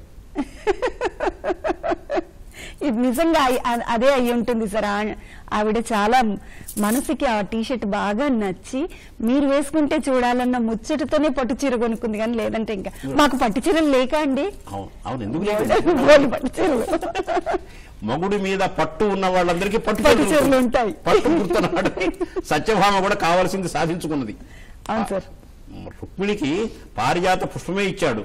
ఇది నిజంగా అయి- అ- అదే అయి ఉంటుంది సార్ ఆ- ఆవిడ చాలా మనసుకి ఆ టీ షర్ట్ బాగా నచ్చి మీరు వేసుకుంటే చూడాలన్న ముచ్చటతోనే పట్టు చీర కొనుక్కుంది కానీ లేదంటే ఇంకా మాకు పట్టు చీరలు లేక అండి అవును అవును ఎందుకు లేదు బోలెడు పట్టు చీరలు మగుడి మీద పట్టు ఉన్న వాళ్ళందరికీ పట్టు పట్టు చీరలు చీరలు ఉంటాయి. పట్టు గుర్తున్నాడు సత్యభామ కూడా కావాల్సింది సాధించుకున్నది అవును సార్ రుక్మిణికి పారిజాత పుష్పమే ఇచ్చాడు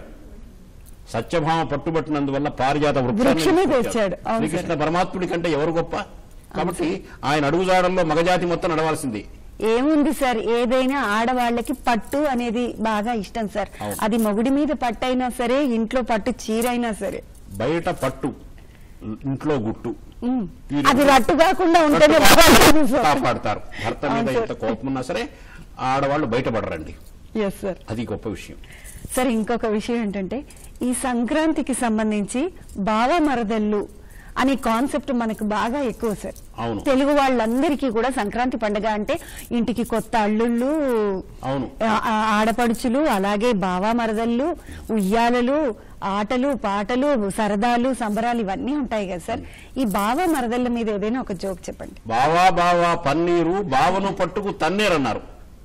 సత్యభామ పట్టుబట్టినందువల్ల పారిజాత వృక్షాన్ని వృక్షమే తీసుకొచ్చాడు. తెచ్చాడు. అవును సార్. శ్రీకృష్ణ పరమాత్ముడి కంటే ఎవరు గొప్ప కాబట్టి ఆయన అడుగుజాడల్లో మగజాతి మొత్తం నడవాల్సింది ఏముంది సార్ ఏదైనా ఆడవాళ్ళకి పట్టు అనేది బాగా ఇష్టం సార్ అవును. అది మొగుడి మీద పట్టు అయినా సరే ఇంట్లో పట్టు చీర అయినా సరే బయట పట్టు ఇంట్లో గుట్టు ఉమ్. వీరు- అది రట్టు కాకుండా ఉంటేనే బాగుంటుంది సార్ కాపాడతారు భర్త మీద అవును ఎంత సార్. కోపం ఉన్నా సరే ఆడవాళ్ళు బయటపడరండి ఎస్ సార్ అది గొప్ప విషయం సరే ఇంకొక విషయం ఏంటంటే ఈ సంక్రాంతికి సంబంధించి బావ మరదళ్ళు అనే కాన్సెప్ట్ మనకు బాగా ఎక్కువ సార్ అవును. తెలుగు వాళ్ళందరికీ కూడా సంక్రాంతి పండుగ అంటే ఇంటికి కొత్త అల్లుళ్ళు అవును ఆ- ఆ ఆడపడుచులు అలాగే బావా మరదళ్ళు ఉయ్యాలలు ఆటలు పాటలు సరదాలు సంబరాలు ఇవన్నీ ఉంటాయి కదా సార్ ఈ బావా మరదళ్ళ మీద ఏదైనా ఒక జోక్ చెప్పండి బావా బావా పన్నీరు బావను పట్టుకు తన్నేరు అన్నారు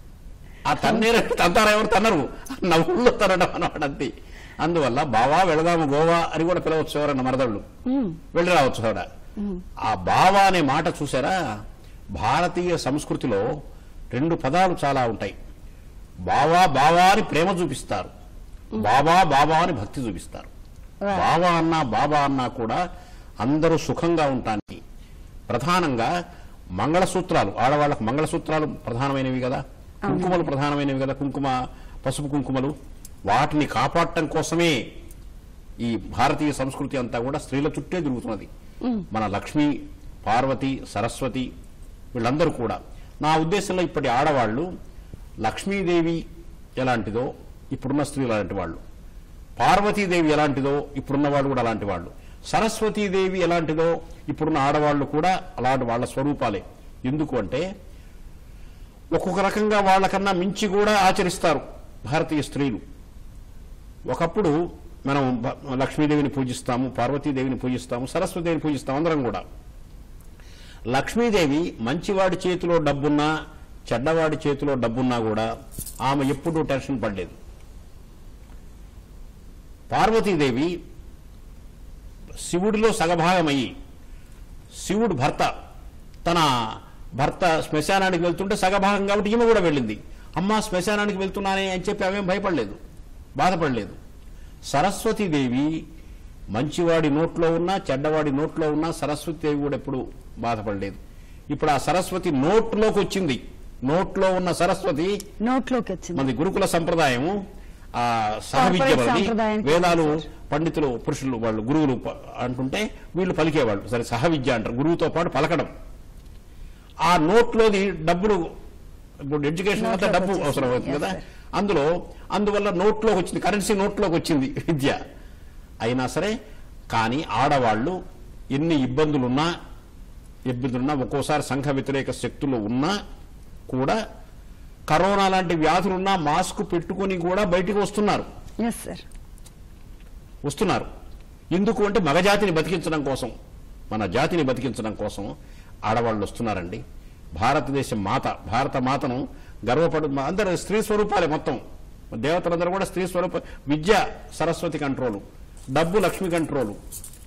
ఆ తన్నేరు తంతారా ఎవరు తన్నరు నవ్వుల్లో తనడం అన్నమాట అంతే అందువల్ల బావా వెళదాము గోవా అని కూడా పిలవచ్చు ఎవరన్న మరదళ్ళు ఉమ్, వెళ్ళి రావచ్చు ఆవిడ ఆ బావా అనే మాట చూసారా భారతీయ సంస్కృతిలో రెండు పదాలు చాలా ఉంటాయి బావా బావా అని ప్రేమ చూపిస్తారు బాబా బాబా అని భక్తి చూపిస్తారు Right. బావా అన్నా బాబా అన్నా కూడా అందరూ సుఖంగా ఉండటానికి ప్రధానంగా మంగళసూత్రాలు ఆడవాళ్ళకు మంగళసూత్రాలు ప్రధానమైనవి కదా కుంకుమలు ప్రధానమైనవి కదా కుంకుమ పసుపు కుంకుమలు వాటిని కాపాడటం కోసమే ఈ భారతీయ సంస్కృతి అంతా కూడా స్త్రీల చుట్టే తిరుగుతున్నది మన లక్ష్మి పార్వతి సరస్వతి వీళ్ళందరూ కూడా నా ఉద్దేశంలో ఇప్పటి ఆడవాళ్ళు లక్ష్మీదేవి ఎలాంటిదో ఇప్పుడున్న స్త్రీలు అలాంటి వాళ్ళు పార్వతీదేవి ఎలాంటిదో ఇప్పుడున్న వాళ్ళు కూడా అలాంటి వాళ్ళు సరస్వతీదేవి ఎలాంటిదో ఇప్పుడున్న ఆడవాళ్ళు కూడా అలాంటి వాళ్ళ స్వరూపాలే ఎందుకు అంటే ఒక్కొక్క రకంగా వాళ్ళకన్నా మించి కూడా ఆచరిస్తారు భారతీయ స్త్రీలు ఒకప్పుడు మనం బ- లక్ష్మీదేవిని పూజిస్తాము పార్వతీదేవిని పూజిస్తాము సరస్వతిదేవిని పూజిస్తాము అందరం కూడా లక్ష్మీదేవి మంచివాడి చేతిలో డబ్బున్నా చెడ్డవాడి చేతిలో డబ్బున్నా కూడా ఆమె ఎప్పుడూ టెన్షన్ పడలేదు పార్వతీదేవి శివుడిలో సగభాగమయ్యి శివుడు భర్త తన భర్త శ్మశానానికి వెళ్తుంటే సగభాగం కాబట్టి ఈమె కూడా వెళ్ళింది అమ్మ శ్మశానానికి వెళ్తున్నానే అని చెప్పి ఆమెం భయపడలేదు బాధపడలేదు సరస్వతీదేవి మంచివాడి నోట్లో ఉన్నా చెడ్డవాడి నోట్లో ఉన్నా సరస్వతీదేవి కూడా ఎప్పుడు బాధపడలేదు ఇప్పుడు ఆ సరస్వతి నోట్లోకి వచ్చింది నోట్లో ఉన్న సరస్వతి నోట్లోకి వచ్చింది మనది గురుకుల సంప్రదాయము ఆ సహవిద్య Corporate మనది సంప్రదాయానికి వేదాలు ఉంది పండితులు పురుషులు వాళ్ళు గురువులు ప- అంటుంటే వీళ్ళు పలికేవాళ్ళు సరే సహవిద్య అంటారు గురువుతో పాటు పలకడం ఆ నోట్లోది డబ్బులు ఇప్పుడు ఎడ్యుకేషన్ అంతా నోట్లోకి డబ్బు వచ్చేసింది. అవసరం అవుతుంది Yes, కదా sir. అందులో అందువల్ల నోట్లోకి వచ్చింది కరెన్సీ నోట్లోకి వచ్చింది విద్య అయినా సరే కానీ ఆడవాళ్ళు ఎన్ని ఇబ్బందులున్నా ఇబ్బందులున్నా ఒక్కోసారి సంఘ వ్యతిరేక శక్తులు ఉన్నా కూడా కరోనా లాంటి వ్యాధులున్నా మాస్క్ పెట్టుకొని కూడా బయటికి వస్తున్నారు ఎస్ సార్ వస్తున్నారు ఎందుకు అంటే మగజాతిని బతికించడం కోసం మన జాతిని బతికించడం కోసం ఆడవాళ్ళు వస్తున్నారండి భారతదేశం మాత భారత మాతను గర్వపడు మా అందరూ స్త్రీ స్వరూపాలే మొత్తం దేవతలందరూ కూడా స్త్రీ స్వరూప విద్య సరస్వతి కంట్రోలు డబ్బు లక్ష్మి కంట్రోలు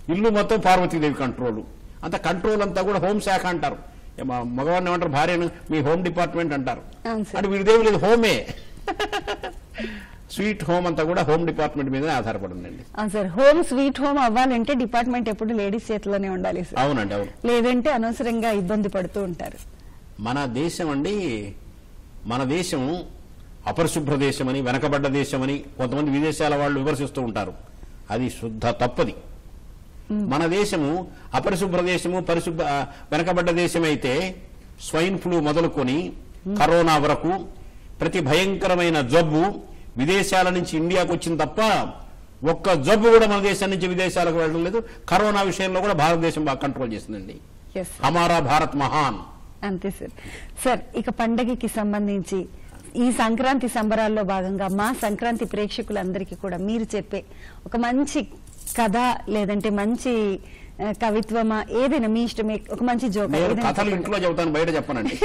ఇల్లు మొత్తం పార్వతీదేవి కంట్రోల్ అంత కంట్రోల్ అంతా కూడా హోంశాఖ అంటారు ఏ మా మగవాడిని ఏమంటారు భార్యను మీ హోమ్ డిపార్ట్మెంట్ అంటారు అవును సార్. అంటే వీడిదేవి లేదు హోమే స్వీట్ హోమ్ అంతా కూడా హోమ్ డిపార్ట్మెంట్ మీదనే ఆధారపడి ఉందండి అవును సార్ హోమ్ స్వీట్ హోమ్ అవ్వాలంటే డిపార్ట్మెంట్ ఎప్పుడు లేడీస్ చేతిలోనే ఉండాలి సార్ అవునండి అవును లేదంటే అనవసరంగా ఇబ్బంది పడుతూ ఉంటారు మన దేశం అండి మన దేశం అపరిశుభ్ర దేశమని వెనకబడ్డ దేశమని కొంతమంది విదేశాల వాళ్ళు విమర్శిస్తూ ఉంటారు అది శుద్ధ తప్పది మన దేశము అపరిశుభ్ర దేశము పరిశుభ్ర ఆ, వెనకబడ్డ దేశం అయితే స్వైన్ ఫ్లూ మొదలుకొని కరోనా వరకు ప్రతి భయంకరమైన జబ్బు విదేశాల నుంచి ఇండియాకు వచ్చింది తప్ప ఒక్క జబ్బు కూడా మన దేశం నుంచి విదేశాలకు వెళ్ళడం లేదు కరోనా విషయంలో కూడా భారతదేశం బాగా కంట్రోల్ చేసిందండి ఎస్ హమారా భారత్ మహాన్ అంతే సార్ సార్ ఇక పండగకి సంబంధించి ఈ సంక్రాంతి సంబరాల్లో భాగంగా మా సంక్రాంతి ప్రేక్షకులందరికీ కూడా మీరు చెప్పే ఒక మంచి కథ లేదంటే మంచి ఆ, కవిత్వమా ఏదైనా మీ ఇష్టమే ఒక మంచి జోక్ నేను కథలు ఇంట్లో చెబుతాను బయట చెప్పనండి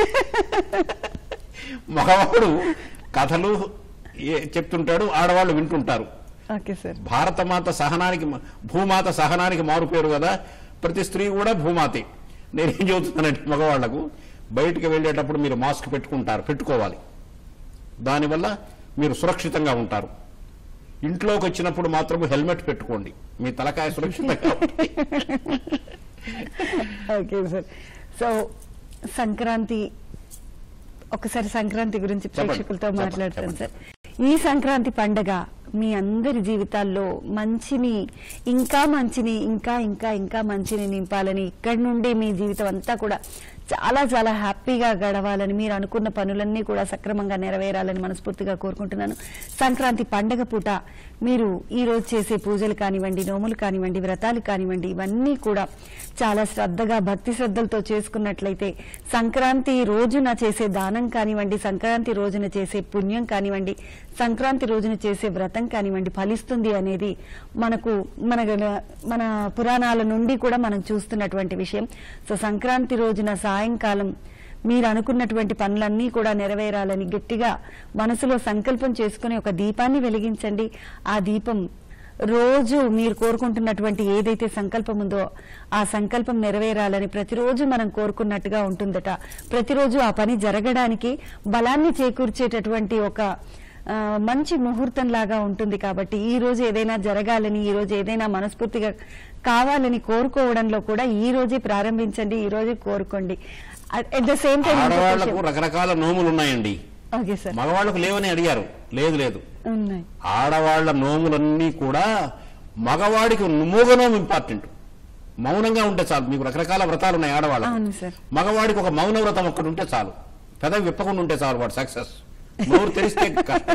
మగవాడు కథలు ఏ- చెప్తుంటాడు ఆడవాళ్ళు వింటుంటారు ఓకే సార్ భారతమాత సహనానికి మ- భూమాత సహనానికి మారు పేరు కదా ప్రతి స్త్రీ కూడా భూమాతే నేనేం చెబుతున్నానంటే మగవాళ్లకు బయటికి వెళ్ళేటప్పుడు మీరు మాస్క్ పెట్టుకుంటారు పెట్టుకోవాలి దానివల్ల మీరు సురక్షితంగా ఉంటారు ఇంట్లోకి వచ్చినప్పుడు మాత్రం హెల్మెట్ పెట్టుకోండి మీ తలకాయ సురక్షితంగా ఉంటుంది. ఓకే సార్ సో సంక్రాంతి ఒకసారి సంక్రాంతి గురించి చెప్పండి. ప్రేక్షకులతో చెప్పండి. మాట్లాడతాను సార్ ఈ సంక్రాంతి పండగ మీ అందరి జీవితాల్లో మంచిని ఇంకా మంచిని ఇంకా ఇంకా ఇంకా మంచిని నింపాలని ఇక్కడి నుండి మీ జీవితం అంతా కూడా చాలా చాలా హ్యాపీగా గడవాలని మీరు అనుకున్న పనులన్నీ కూడా సక్రమంగా నెరవేరాలని మనస్ఫూర్తిగా కోరుకుంటున్నాను సంక్రాంతి పండగ పూట మీరు ఈ రోజు చేసే పూజలు కానివ్వండి నోములు కానివ్వండి వ్రతాలు కానివ్వండి ఇవన్నీ కూడా చాలా శ్రద్ధగా భక్తి శ్రద్ధలతో చేసుకున్నట్లయితే సంక్రాంతి రోజున చేసే దానం కానివ్వండి సంక్రాంతి రోజున చేసే పుణ్యం కానివ్వండి సంక్రాంతి రోజున చేసే వ్రతం కానివ్వండి ఫలిస్తుంది అనేది మనకు మన మన పురాణాల నుండి కూడా మనం చూస్తున్నటువంటి విషయం సో సంక్రాంతి రోజున సాయంకాలం మీరు అనుకున్నటువంటి పనులన్నీ కూడా నెరవేరాలని గట్టిగా మనసులో సంకల్పం చేసుకుని ఒక దీపాన్ని వెలిగించండి ఆ దీపం రోజు మీరు కోరుకుంటున్నటువంటి ఏదైతే సంకల్పం ఉందో ఆ సంకల్పం నెరవేరాలని ప్రతిరోజు మనం కోరుకున్నట్టుగా ఉంటుందట ప్రతిరోజు ఆ పని జరగడానికి బలాన్ని చేకూర్చేటటువంటి ఒక ఆ, మంచి ముహూర్తం లాగా ఉంటుంది కాబట్టి ఈ రోజు ఏదైనా జరగాలని ఈ రోజు ఏదైనా మనస్ఫూర్తిగా కావాలని కోరుకోవడంలో కూడా ఈ రోజే ప్రారంభించండి ఈ రోజే కోరుకోండి అట్ ద సేమ్ ఆడవాళ్లకు టైం రకరకాల నోములు ఉన్నాయండి ఓకే సార్ మగవాళ్లకు లేవని అడిగారు లేదు లేదు ఉన్నాయి ఆడవాళ్ల నోములన్నీ కూడా మగవాడికి మూగనోము ఇంపార్టెంట్ మౌనంగా ఉంటే చాలు మీకు రకరకాల వ్రతాలు ఉన్నాయి ఆడవాళ్ళకు అవును సార్ మగవాడికి ఒక మౌన వ్రతం ఒక్కటి ఉంటే చాలు పెదవి విప్పకుండా ఉంటే చాలు వాడు సక్సెస్ నోరు తెరిస్తే కష్టం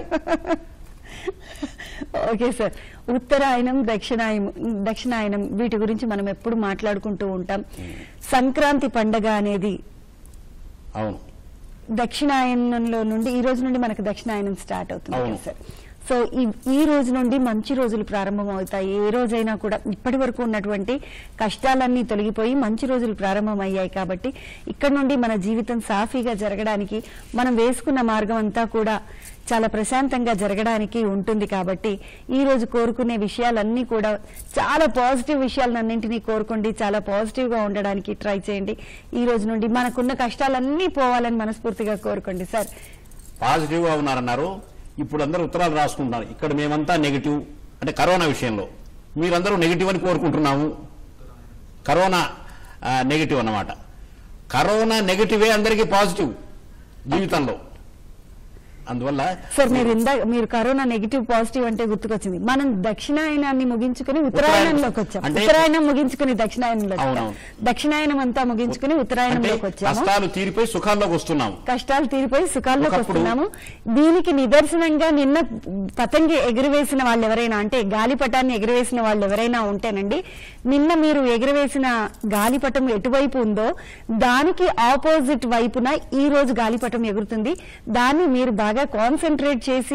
ఓకే సార్ ఉత్తరాయణం దక్షిణాయనం దక్షిణాయనం వీటి గురించి మనం ఎప్పుడు మాట్లాడుకుంటూ ఉంటాం సంక్రాంతి పండగ అనేది అవును దక్షిణాయనంలో నుండి ఈ రోజు నుండి మనకు దక్షిణాయనం స్టార్ట్ అవుతుంది అవును. కదా సార్ సో ఈ- ఈ రోజు నుండి మంచి రోజులు ప్రారంభం అవుతాయి ఏ రోజైనా కూడా ఇప్పటి వరకు ఉన్నటువంటి కష్టాలన్నీ తొలగిపోయి మంచి రోజులు ప్రారంభమయ్యాయి కాబట్టి ఇక్కడ నుండి మన జీవితం సాఫీగా జరగడానికి మనం వేసుకున్న మార్గం అంతా కూడా చాలా ప్రశాంతంగా జరగడానికి ఉంటుంది కాబట్టి ఈ రోజు కోరుకునే విషయాలన్నీ కూడా చాలా పాజిటివ్ విషయాలన్నింటినీ కోరుకోండి చాలా పాజిటివ్ గా ఉండడానికి ట్రై చేయండి ఈ రోజు నుండి మనకున్న కష్టాలన్నీ పోవాలని మనస్ఫూర్తిగా కోరుకోండి సార్ పాజిటివ్ గా ఉన్నారన్నారు ఇప్పుడు అందరూ ఉత్తరాలు రాసుకుంటున్నారు ఇక్కడ మేమంతా నెగిటివ్ అంటే కరోనా విషయంలో మీరందరూ నెగిటివ్ అని కోరుకుంటున్నాము కరోనా ఆ, నెగిటివ్ అన్నమాట కరోనా నెగిటివే అందరికీ పాజిటివ్ జీవితంలో అందువల్ల సార్ మీరు ఇందాక మీరు కరోనా నెగిటివ్ పాజిటివ్ అంటే గుర్తుకొచ్చింది మనం దక్షిణాయనాన్ని ముగించుకుని ఉత్తరాయణంలోకి వచ్చాం అంటే- ఉత్తరాయణం ముగించుకుని దక్షిణాయనంలోకి వచ్చాం. అవునవును. దక్షిణాయనం అంతా ముగించుకుని అంటే ఉత్తరాయణంలోకి వచ్చాము కష్టాలు తీరిపోయి సుఖాల్లోకి వస్తున్నాము కష్టాలు తీరిపోయి సుఖాల్లోకి ఒకప్పుడు- వస్తున్నాము దీనికి నిదర్శనంగా నిన్న పతంగి ఎగురవేసిన వాళ్ళు ఎవరైనా అంటే గాలిపటాన్ని ఎగురవేసిన వాళ్ళు ఎవరైనా ఉంటేనండి నిన్న మీరు ఎగురవేసిన గాలిపటం ఎటువైపు ఉందో దానికి ఆపోజిట్ వైపున ఈ రోజు గాలిపటం ఎగురుతుంది దాన్ని మీరు బాగా కాన్సన్ట్రేట్ చేసి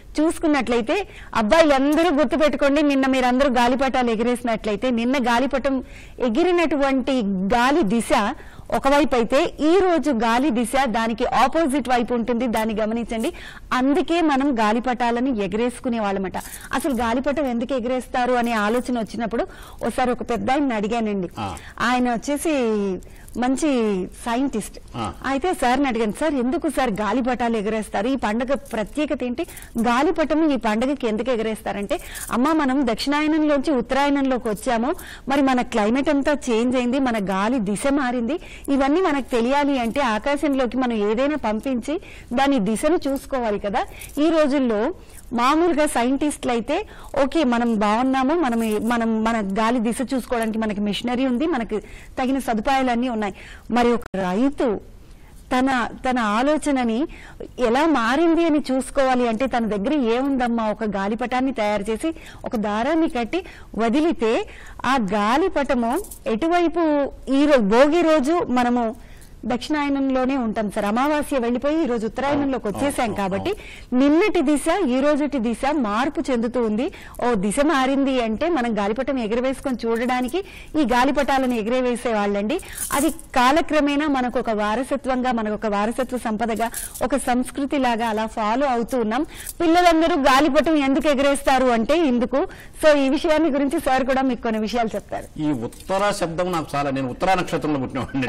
చూసుకున్నట్లయితే అబ్బాయిలందరూ గుర్తుపెట్టుకోండి నిన్న మీరందరూ గాలిపటాలు ఎగిరేసినట్లయితే నిన్న గాలిపటం ఎగిరినటువంటి గాలి దిశ ఒకవైపు అయితే ఈ రోజు గాలి దిశ దానికి ఆపోజిట్ వైపు ఉంటుంది దాన్ని గమనించండి అందుకే మనం గాలిపటాలను ఎగరేసుకునే వాళ్ళమట అసలు గాలిపటం ఎందుకు ఎగరేస్తారు అనే ఆలోచన వచ్చినప్పుడు ఒకసారి ఒక పెద్ద ఆయన అడిగానండి ఆ. ఆయన వచ్చేసి మంచి సైంటిస్ట్ ఆ. అయితే సార్ని అడిగాను సార్ ఎందుకు సార్ గాలిపటాలు ఎగరేస్తారు ఈ పండగ ప్రత్యేకత ఏంటి గాలిపటం ఈ పండగకి ఎందుకు ఎగరేస్తారంటే అమ్మ మనం దక్షిణాయనంలోంచి ఉత్తరాయణంలోకి వచ్చాము మరి మన క్లైమేట్ అంతా చేంజ్ అయింది మన గాలి దిశ మారింది ఇవన్నీ మనకు తెలియాలి అంటే ఆకాశంలోకి మనం ఏదైనా పంపించి దాని దిశను చూసుకోవాలి కదా ఈ రోజుల్లో మామూలుగా సైంటిస్టులు అయితే ఓకే మనం బాగున్నాము మనం మనం మన గాలి దిశ చూసుకోవడానికి మనకి మిషనరీ ఉంది మనకి తగిన సదుపాయాలన్నీ ఉన్నాయి మరి ఒక రైతు తన తన ఆలోచనని ఎలా మారింది అని చూసుకోవాలి అంటే తన దగ్గర ఏముందమ్మా ఒక గాలిపటాన్ని తయారు చేసి ఒక దారాన్ని కట్టి వదిలితే ఆ గాలిపటము ఎటువైపు ఈ రో- భోగి రోజు మనము దక్షిణాయనంలోనే ఉంటాం సార్ అమావాస్య వెళ్ళిపోయి ఈ రోజు ఉత్తరాయణంలోకి వచ్చేసాం కాబట్టి నిన్నటి దిశ ఈ రోజుటి దిశ మార్పు చెందుతూ ఉంది ఓ దిశ మారింది అంటే మనం గాలిపటం ఎగరవేసుకొని చూడడానికి ఈ గాలిపటాలను ఎగరవేసే వాళ్ళండి అది కాలక్రమేణా మనకు ఒక వారసత్వంగా మనకు ఒక వారసత్వ సంపదగా ఒక సంస్కృతి లాగా అలా ఫాలో అవుతూ ఉన్నాం పిల్లలందరూ గాలిపటం ఎందుకు ఎగరేస్తారు అంటే ఇందుకు సో ఈ విషయాన్ని గురించి సార్ కూడా మీకు కొన్ని విషయాలు చెప్తారు ఈ ఉత్తర శబ్దం నాకు చాలా నేను ఉత్తరా నక్షత్రంలో పుట్టినవాడిని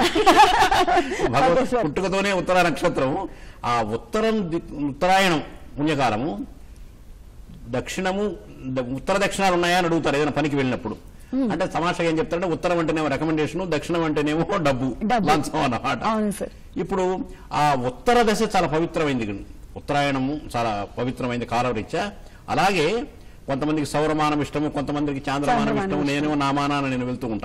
భగవత్ ఓకే సార్. పుట్టుకతోనే ఉత్తర నక్షత్రం ఆ ఉత్తరం ది- ఉత్తరాయణం పుణ్యకాలము దక్షిణము ద- ఉత్తర దక్షిణాలు ఉన్నాయా అని అడుగుతారు ఏదైనా పనికి వెళ్ళినప్పుడు అంటే తమాషగా ఏం చెప్తారంటే ఉత్తరం అంటేనేమో రికమెండేషన్ దక్షిణం అంటేనేమో డబ్బు డబ్బు. లంచం అన్నమాట అవును సార్ ఇప్పుడు ఆ ఉత్తర దశ చాలా పవిత్రమైంది ఉత్తరాయణము చాలా పవిత్రమైంది కాలరీత్యా అలాగే కొంతమందికి సౌరమానం ఇష్టము కొంతమందికి చాంద్రమానం చాంద్రమానం ఇష్టము నేను నా మానాన నేను వెళ్తూ ఉంటా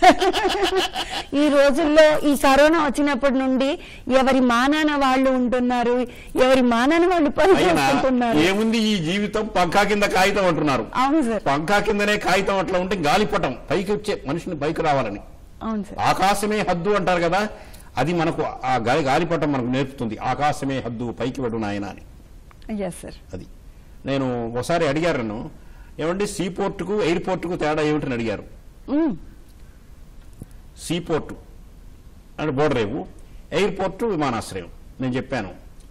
ఈ రోజుల్లో ఈ కరోనా వచ్చినప్పటి నుండి ఎవరి మానాన వాళ్ళు ఉంటున్నారు ఎవరి మానాన వాళ్ళు పని అయినా చేసుకుంటున్నారు ఏముంది ఈ జీవితం పంకా కింద కాగితం అంటున్నారు అవును సార్ పంకా కిందనే కాగితం అట్లా ఉంటే గాలిపటం పైకి వచ్చే మనిషిని పైకి రావాలని అవును సార్ ఆకాశమే హద్దు అంటారు కదా అది మనకు ఆ గాలి గాలిపటం మనకు నేర్పుతుంది ఆకాశమే హద్దు పైకి పడు నాయన అని ఎస్ సార్ అది నేను ఒకసారి అడిగారు నన్ను ఏమండి సీపోర్టుకు ఎయిర్పోర్టుకు తేడా ఏమిటని అడిగారు సీపోర్టు అంటే బోర్డరేవు ఎయిర్పోర్టు విమానాశ్రయం నేను చెప్పాను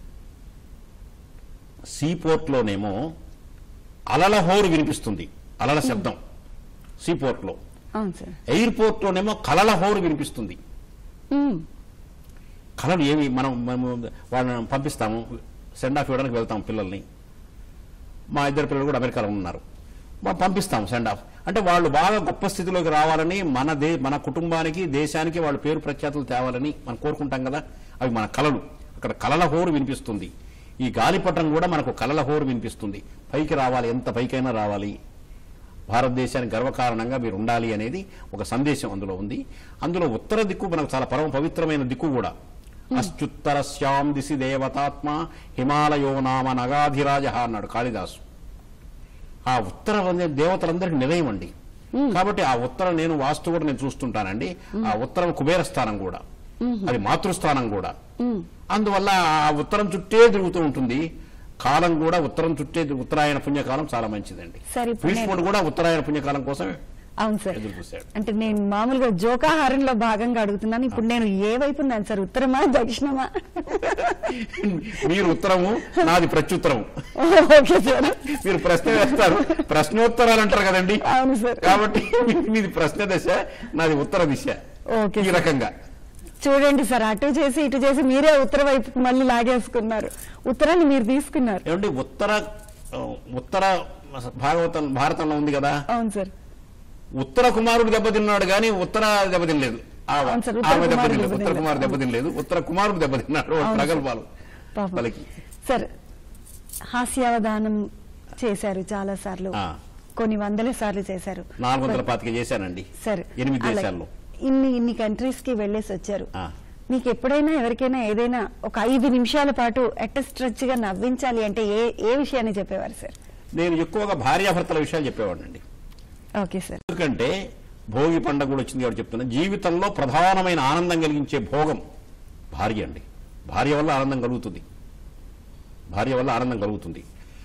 సీపోర్ట్లోనేమో అలల హోరు వినిపిస్తుంది అలల శబ్దం సీపోర్ట్లో అవును సార్ ఎయిర్పోర్ట్లోనేమో కలల హోరు వినిపిస్తుంది ఉమ్, కళలు ఏవి మనం మనము వాళ్ళని పంపిస్తాము సెండ్ ఆఫ్ ఇవ్వడానికి వెళ్తాం పిల్లల్ని మా ఇద్దరు పిల్లలు కూడా అమెరికాలో ఉన్నారు మనం పంపిస్తాం సెండ్ ఆఫ్ అంటే వాళ్ళు బాగా గొప్ప స్థితిలోకి రావాలని మన దే మన కుటుంబానికి దేశానికి వాళ్ళ పేరు ప్రఖ్యాతులు తేవాలని మనం కోరుకుంటాం కదా అవి మన కళలు అక్కడ కలల హోరు వినిపిస్తుంది ఈ గాలిపటం కూడా మనకు కలల హోరు వినిపిస్తుంది పైకి రావాలి ఎంత పైకైనా రావాలి భారతదేశానికి గర్వకారణంగా మీరు ఉండాలి అనేది ఒక సందేశం అందులో ఉంది అందులో ఉత్తర దిక్కు మనకు చాలా పరమ పవిత్రమైన దిక్కు కూడా అశ్చుత్తర శ్యాం దిశి దేవతాత్మ హిమాలయో నామ నగాధిరాజ అన్నాడు కాళిదాసు ఆ ఉత్తర అనే దేవతలందరికీ నిలయం అండి కాబట్టి ఆ ఉత్తరం నేను వాస్తు కూడా నేను చూస్తుంటానండి ఆ ఉత్తరం కుబేర స్థానం కూడా అది మాతృస్థానం కూడా అందువల్ల ఆ ఉత్తరం చుట్టే తిరుగుతూ ఉంటుంది కాలం కూడా ఉత్తరం చుట్టే తిరుగు- ఉత్తరాయణ పుణ్యకాలం చాలా మంచిదండి సరే, ఇప్పుడు నేను- భీష్ముడు కూడా ఉత్తరాయణ పుణ్యకాలం కోసం అవును సార్ ఎదురు చూశాడు అంటే నేను మామూలుగా జోకాహారంలో భాగంగా అడుగుతున్నాను ఇప్పుడు నేను ఏ వైపు ఉన్నాను సార్ ఉత్తరమా దక్షిణమా మీరు ఉత్తరము నాది ప్రత్యుత్తరము ఓకే సార్ మీరు ప్రశ్న వేస్తారు ప్రశ్నోత్తరాలు అంటారు కదండి అవును సార్ కాబట్టి మీది ప్రశ్న దశ నాది ఉత్తర దిశ ఓకే ఈ సార్. రకంగా చూడండి సార్ అటు చేసి ఇటు చేసి మీరే ఉత్తర వైపుకి మళ్ళీ లాగేసుకున్నారు ఉత్తరాన్ని మీరు తీసుకున్నారు ఏమండి ఉత్తర ఆ, ఉత్తర భాగవతం భారతంలో ఉంది కదా అవును సార్ ఉత్తర కుమారుడు దెబ్బతిన్నాడు కానీ ఉత్తర దెబ్బతినలేదు ఆ- అవును సార్, ఉత్తర ఆమె కుమారుడు దెబ్బతినలేదు ఉత్తర దెబ్బతినలేదు. కుమారు దెబ్బతినలేదు ఉత్తర కుమారుడు దెబ్బతిన్నాడు వాడు అవును సార్. ప్రగల్భాలు పాపం. వాళ్ళకి సార్ హాస్యావధానం చేశారు చాలా సార్లు ఆ. కొన్ని వందల సార్లు చేశారు నాలుగు వందల పాతిక చేశానండి సార్ ఎనిమిది అలా- దేశాల్లో ఇన్ని ఇన్ని కంట్రీస్ కి వెళ్ళేసి వచ్చారు ఆ. మీకు ఎప్పుడైనా ఎవరికైనా ఏదైనా ఒక ఐదు నిమిషాల పాటు ఎట్ట స్ట్రెచ్ గా నవ్వించాలి అంటే ఏ ఏ విషయాన్ని చెప్పేవారు సార్ నేను ఎక్కువగా భార్యాభర్తల విషయాలు చెప్పేవాడినండి ఓకే సార్ ఎందుకంటే భోగి పండుగ కూడా వచ్చింది కాబట్టి చెప్తున్నా జీవితంలో ప్రధానమైన ఆనందం కలిగించే భోగం భార్య అండి భార్య వల్ల ఆనందం కలుగుతుంది భార్య వల్ల ఆనందం కలుగుతుంది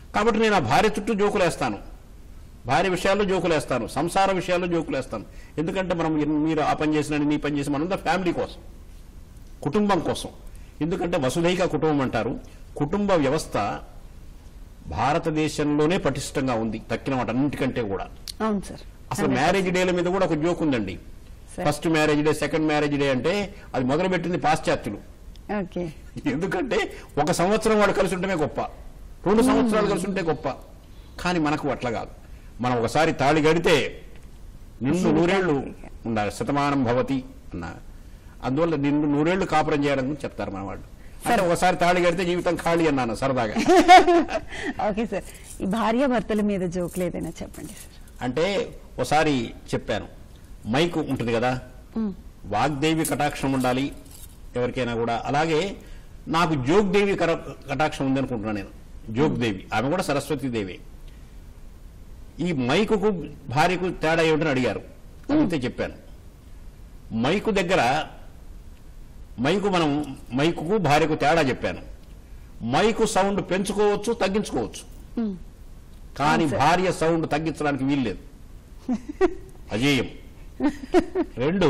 కాబట్టి నేను ఆ భార్య చుట్టూ జోకులేస్తాను భార్య విషయాల్లో జోకులేస్తాను సంసార విషయాల్లో జోకులేస్తాను ఎందుకంటే మనం ఎన్- మీరు ఆ పని చేసిన నీ పని చేసిన మనంతా ఫ్యామిలీ కోసం కుటుంబం కోసం ఎందుకంటే వసుధైక కుటుంబం అంటారు కుటుంబ వ్యవస్థ భారతదేశంలోనే పటిష్టంగా ఉంది తక్కిన వాటి అన్నిటికంటే కూడా అవును సార్ అసలు మ్యారేజ్ డేల మీద కూడా ఒక జోక్ ఉందండి సరే. First marriage day second marriage day అంటే అది మొదలుపెట్టింది పాశ్చాత్యులు ఓకే ఎందుకంటే ఒక సంవత్సరం వాడు కలిసి ఉంటేనే గొప్ప రెండు సంవత్సరాలు కలిసి ఉంటే గొప్ప కానీ మనకు అట్లా కాదు మనం ఒకసారి తాళి గడితే నిన్ను నూరేళ్లు ఉండాలి శతమానం భవతి అన్న అందువల్ల నిన్ను నూరేళ్లు కాపురం చేయడం గురించి చెప్తారు మన వాళ్ళు అంటే ఒకసారి తాళి గడితే జీవితం ఖాళీ అన్నాను సరదాగా ఓకే సార్ ఈ భార్య భర్తల మీద జోకులు ఏదైనా చెప్పండి సార్ అంటే ఒకసారి చెప్పాను మైకు ఉంటుంది కదా వాగ్దేవి కటాక్షం ఉండాలి ఎవరికైనా కూడా అలాగే నాకు జోగ్దేవి కర- కటాక్షం ఉంది అనుకుంటున్నాను నేను జోగ్దేవి ఆమె కూడా సరస్వతి దేవి ఈ మైకుకు భార్యకు తేడా ఏమిటని అడిగారు అంతే చెప్పాను మైకు దగ్గర మైకు మనం మైకుకు భార్యకు తేడా చెప్పాను మైకు సౌండ్ పెంచుకోవచ్చు తగ్గించుకోవచ్చు కానీ భార్య సౌండ్ తగ్గించడానికి వీల్లేదు అజేయం రెండు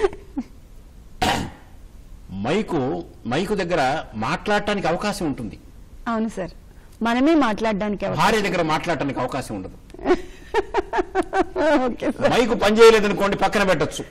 మైకు మైకు దగ్గర మాట్లాడటానికి అవకాశం ఉంటుంది అవును సార్ మనమే మాట్లాడడానికి అవకాశం. భార్య దగ్గర మాట్లాడటానికి అవకాశం ఉండదు ఓకే సార్ మైకు పని చేయలేదనుకోండి పక్కన పెట్టచ్చు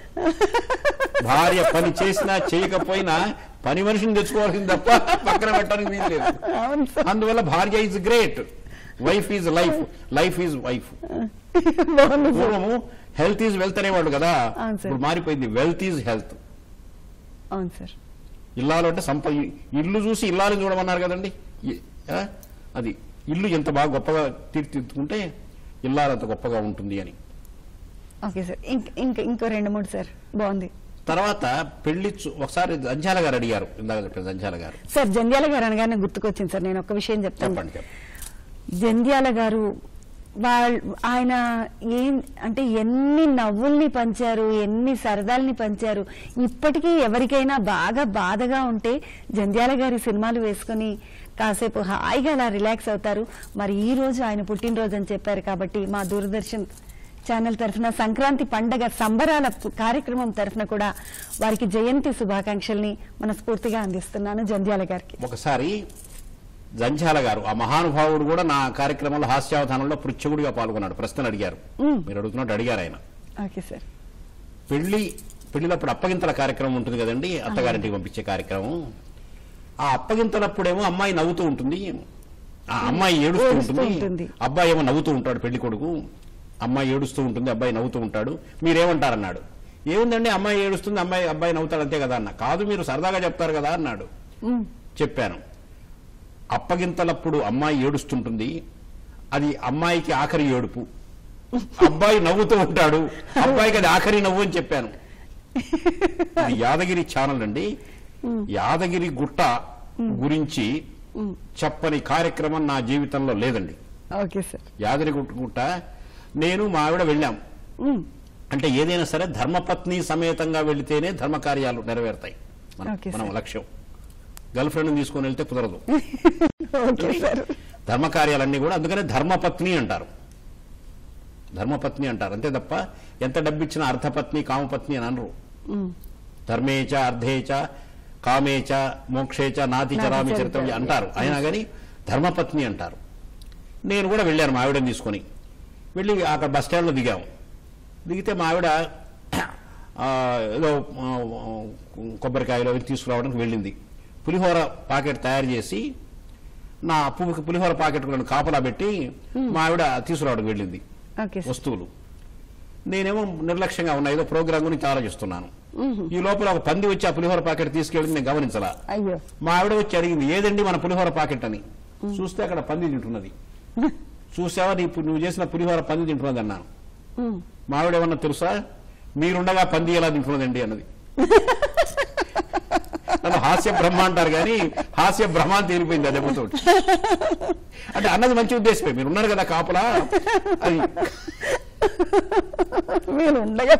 భార్య పని చేసినా చేయకపోయినా పని మనిషిని తెచ్చుకోవాల్సింది తప్ప పక్కన పెట్టడానికి వీలు లేదు అవును సార్ అందువల్ల భార్య is great wife is life life is wife బాగుంది సార్ పూర్వము హెల్త్ ఈజ్ వెల్త్ అనేవాళ్ళు కదా అవును సార్. ఇప్పుడు మారిపోయింది వెల్త్ ఈజ్ హెల్త్ అవును సార్ ఇల్లాలు అంటే సంప ఇల్లు చూసి ఇల్లాలు చూడమన్నారు కదండి ఇ- ఆ? అది ఇల్లు ఎంత బాగా గొప్పగా తీర్చిదిద్దుకుంటే ఇల్లాలు అంత గొప్పగా ఉంటుంది అని ఓకే సార్ ఇంక- ఇంకా ఇంకో రెండు మూడు సార్ బాగుంది తర్వాత పెళ్లి చూ- ఒకసారి జంజాల గారు అడిగారు ఇందాక చెప్పిన జంజాల గారు సార్ జంధ్యాల గారు అనగానే గుర్తుకొచ్చింది సార్ నేను ఒక విషయం చెప్తాను చెప్పండి చెప్పండి జంధ్యాల గారు వాళ్ళ ఆయన ఏం అంటే ఎన్ని నవ్వుల్ని పంచారు ఎన్ని సరదాల్ని పంచారు ఇప్పటికీ ఎవరికైనా బాగా బాధగా ఉంటే జంధ్యాల గారి సినిమాలు వేసుకుని కాసేపు హాయిగా అలా రిలాక్స్ అవుతారు మరి ఈ రోజు ఆయన పుట్టినరోజు అని చెప్పారు కాబట్టి మా దూరదర్శన్ ఛానల్ తరఫున సంక్రాంతి పండగ సంబరాల పు- కార్యక్రమం తరఫున కూడా వారికి జయంతి శుభాకాంక్షల్ని మనస్ఫూర్తిగా అందిస్తున్నాను జంధ్యాల గారికి ఒకసారి జంజాల గారు ఆ మహానుభావుడు కూడా నా కార్యక్రమంలో హాస్యావధానంలో పృచ్ఛకుడిగా పాల్గొన్నాడు ప్రశ్నలు అడిగారు మ్. మీరు అడుగుతున్నట్టు అడిగారు ఆయన ఓకే సార్ పెళ్లి పెళ్లినప్పుడు అప్పగింతల కార్యక్రమం ఉంటుంది కదండి అత్తగారింటికి పంపించే కార్యక్రమం ఆ అప్పగింతలప్పుడేమో అమ్మాయి నవ్వుతూ ఉంటుంది ఆ అమ్మాయి ఏడుస్తూ ఏడుస్తూ ఉంటుంది ఉంటుంది. అబ్బాయి ఏమో నవ్వుతూ ఉంటాడు పెళ్లి కొడుకు అమ్మాయి ఏడుస్తూ ఉంటుంది అబ్బాయి నవ్వుతూ ఉంటాడు మీరేమంటారన్నాడు ఏముందండి అమ్మాయి ఏడుస్తుంది అమ్మాయి అబ్బాయి నవ్వుతాడు అంతే కదా అన్న కాదు మీరు సరదాగా చెప్తారు కదా అన్నాడు మ్. చెప్పాను అప్పగింతలప్పుడు అమ్మాయి ఏడుస్తుంటుంది అది అమ్మాయికి ఆఖరి ఏడుపు అబ్బాయి నవ్వుతూ ఉంటాడు అబ్బాయికి అది ఆఖరి నవ్వు అని చెప్పాను ఇది యాదగిరి ఛానల్ అండి యాదగిరి గుట్ట గురించి చెప్పని కార్యక్రమం నా జీవితంలో లేదండి ఓకే సార్ యాదగిరి గుట్ట గుట్ట నేను మా ఆవిడ వెళ్ళాం మ్. అంటే ఏదైనా సరే ధర్మపత్ని సమేతంగా వెళితేనే ధర్మ కార్యాలు నెరవేరుతాయి మన ఓకే మన సార్. లక్ష్యం గర్ల్ ఫ్రెండ్ తీసుకొని వెళ్తే కుదరదు ఓకే సార్ ధర్మ కార్యాలన్నీ కూడా అందుకనే ధర్మపత్ని అంటారు ధర్మపత్ని అంటారు అంతే తప్ప ఎంత డబ్బిచ్చినా అర్థపత్ని కామపత్ని అని అనరు మ్. ధర్మేచ అర్ధేచ కామేచ మోక్షేచ నాతి నాతి చరామి చరితం. చరితం అంటారు అయినా కానీ ధర్మపత్ని అంటారు నేను కూడా వెళ్ళాను మా ఆవిడని తీసుకొని వెళ్ళి అక్కడ బస్ స్టాండ్లో దిగాము దిగితే మా ఆవిడ ఆ, ఏదో ఆ, కొబ్బరికాయలు అవి తీసుకురావడానికి వెళ్ళింది పులిహోర పాకెట్ తయారు చేసి నా పు- పులిహోర పాకెట్ కూడా కాపలా పెట్టి మా ఆవిడ తీసుకురావడానికి వెళ్ళింది ఓకే సార్ వస్తువులు నేనేమో నిర్లక్ష్యంగా ఉన్నా ఏదో ప్రోగ్రామ్ గురించి ఆలోచిస్తున్నాను ఈ లోపల ఒక పంది వచ్చి ఆ పులిహోర పాకెట్ తీసుకెళ్ళి నేను గమనించలా అయ్యో మా ఆవిడ వచ్చి అడిగింది ఏదండి మన పులిహోర పాకెట్ అని చూస్తే అక్కడ పంది తింటున్నది చూసావా నీ పు- నువ్వు చేసిన పులిహోర పంది తింటున్నది అన్నాను మ్. మా ఆవిడ ఏమన్నా తెలుసా మీరుండగా పంది ఎలా తింటున్నదండి అన్నది నన్ను హాస్య బ్రహ్మ అంటారు కానీ హాస్య బ్రహ్మ అని తేలిపోయింది ఆ దెబ్బతో అంటే అన్నది మంచి ఉద్దేశమే మీరు ఉన్నారు కదా కాపలా అది మీరు ఉండగా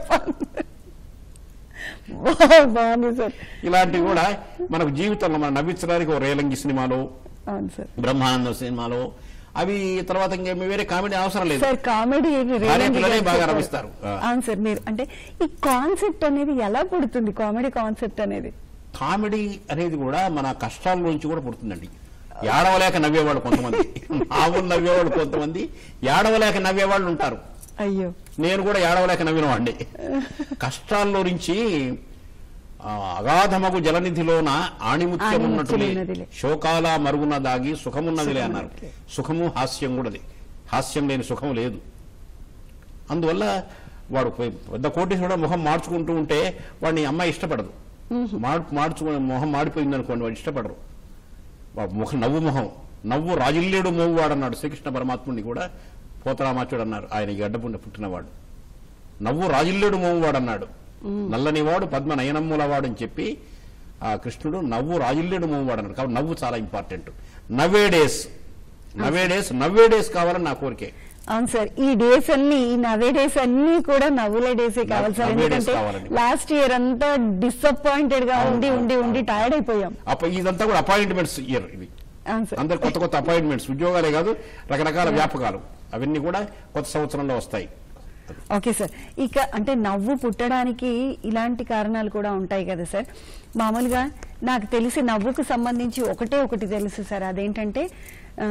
బా- బాగుంది సార్ ఇలాంటివి కూడా మనకు జీవితంలో మనం నవ్వించడానికి ఒక రేలంగి సినిమాలో అవును సార్ బ్రహ్మానందం సినిమాలో అవి తర్వాత ఇంకేమి వేరే కామెడీ అవసరం లేదు సార్ కామెడీ భార్య పిల్లలే బాగా రమిస్తారు. ఆ. అవును సార్ మీరు అంటే ఈ కాన్సెప్ట్ అనేది ఎలా పుడుతుంది కామెడీ కాన్సెప్ట్ అనేది కామెడీ అనేది కూడా మన కష్టాల నుంచి కూడా పుడుతుందండి ఏడవలేక నవ్వేవాళ్ళు కొంతమంది ఆవులు నవ్వేవాళ్ళు కొంతమంది ఏడవలేక నవ్వేవాళ్ళు ఉంటారు అయ్యో నేను కూడా ఏడవలేక నవ్వినవాడిని కష్టాల్లో నుంచి ఆ, అగాధమగు జలనిధిలోన ఆణిముత్యం ఉన్నట్టులే ఆణిముత్యమున్నదిలే. శోకాల మరుగున దాగి సుఖమున్నదిలే అన్నారు సుఖమున్నదిలే. సుఖము హాస్యం కూడాది హాస్యం లేని సుఖం లేదు అందువల్ల వాడు పోయి పెద్ద కోటీశ్వరుడు ముఖం మార్చుకుంటూ ఉంటే వాడిని అమ్మాయి ఇష్టపడదు మార్పు మార్చుకుని మొహం మాడిపోయింది అనుకోండి వాడు ఇష్టపడరు వాడు ముఖం నవ్వు మొహం నవ్వు రాజిల్లేడు మోవు వాడన్నాడు శ్రీకృష్ణ పరమాత్ముడిని కూడా పోతరామాచుడు అన్నారు ఆయన ఈ గడ్డపుండి పుట్టినవాడు నవ్వు రాజిల్లేడు మోవు వాడన్నాడు నల్లనివాడు పద్మ నయనమ్ములవాడు అని చెప్పి ఆ కృష్ణుడు నవ్వు రాజిల్లేడు మోవు వాడన్నాడు కాబట్టి నవ్వు చాలా ఇంపార్టెంట్ నవ్వే డేస్ నవ్వే డేస్ నవ్వే డేస్ కావాలని నా కోరికే అవును సార్ ఈ డేస్ అన్ని ఈ నవ్వే డేస్ అన్ని కూడా నవ్వులే డేసే కావాలి సార్ నవ్వే days ఎందుకంటే కావాలండి. లాస్ట్ ఇయర్ అంతా డిసప్పాయింటెడ్ గా అవును, ఉండి అవును, ఉండి ఉండి అవును. టైర్డ్ అయిపోయాం అప్ప ఇదంతా కూడా అపాయింట్మెంట్స్ ఇయర్ ఇది అవును సార్ అందరు కొత్త కొత్త అపాయింట్మెంట్స్ ఉద్యోగాలే కాదు రకరకాల వ్యాపకాలు అవన్నీ కూడా కొత్త సంవత్సరంలో వస్తాయి ఓకే సార్ ఇక అంటే నవ్వు పుట్టడానికి ఇలాంటి కారణాలు కూడా ఉంటాయి కదా సార్ మామూలుగా నాకు తెలిసి నవ్వుకు సంబంధించి ఒకటే ఒకటి తెలుసు సార్ అదేంటంటే ఆ,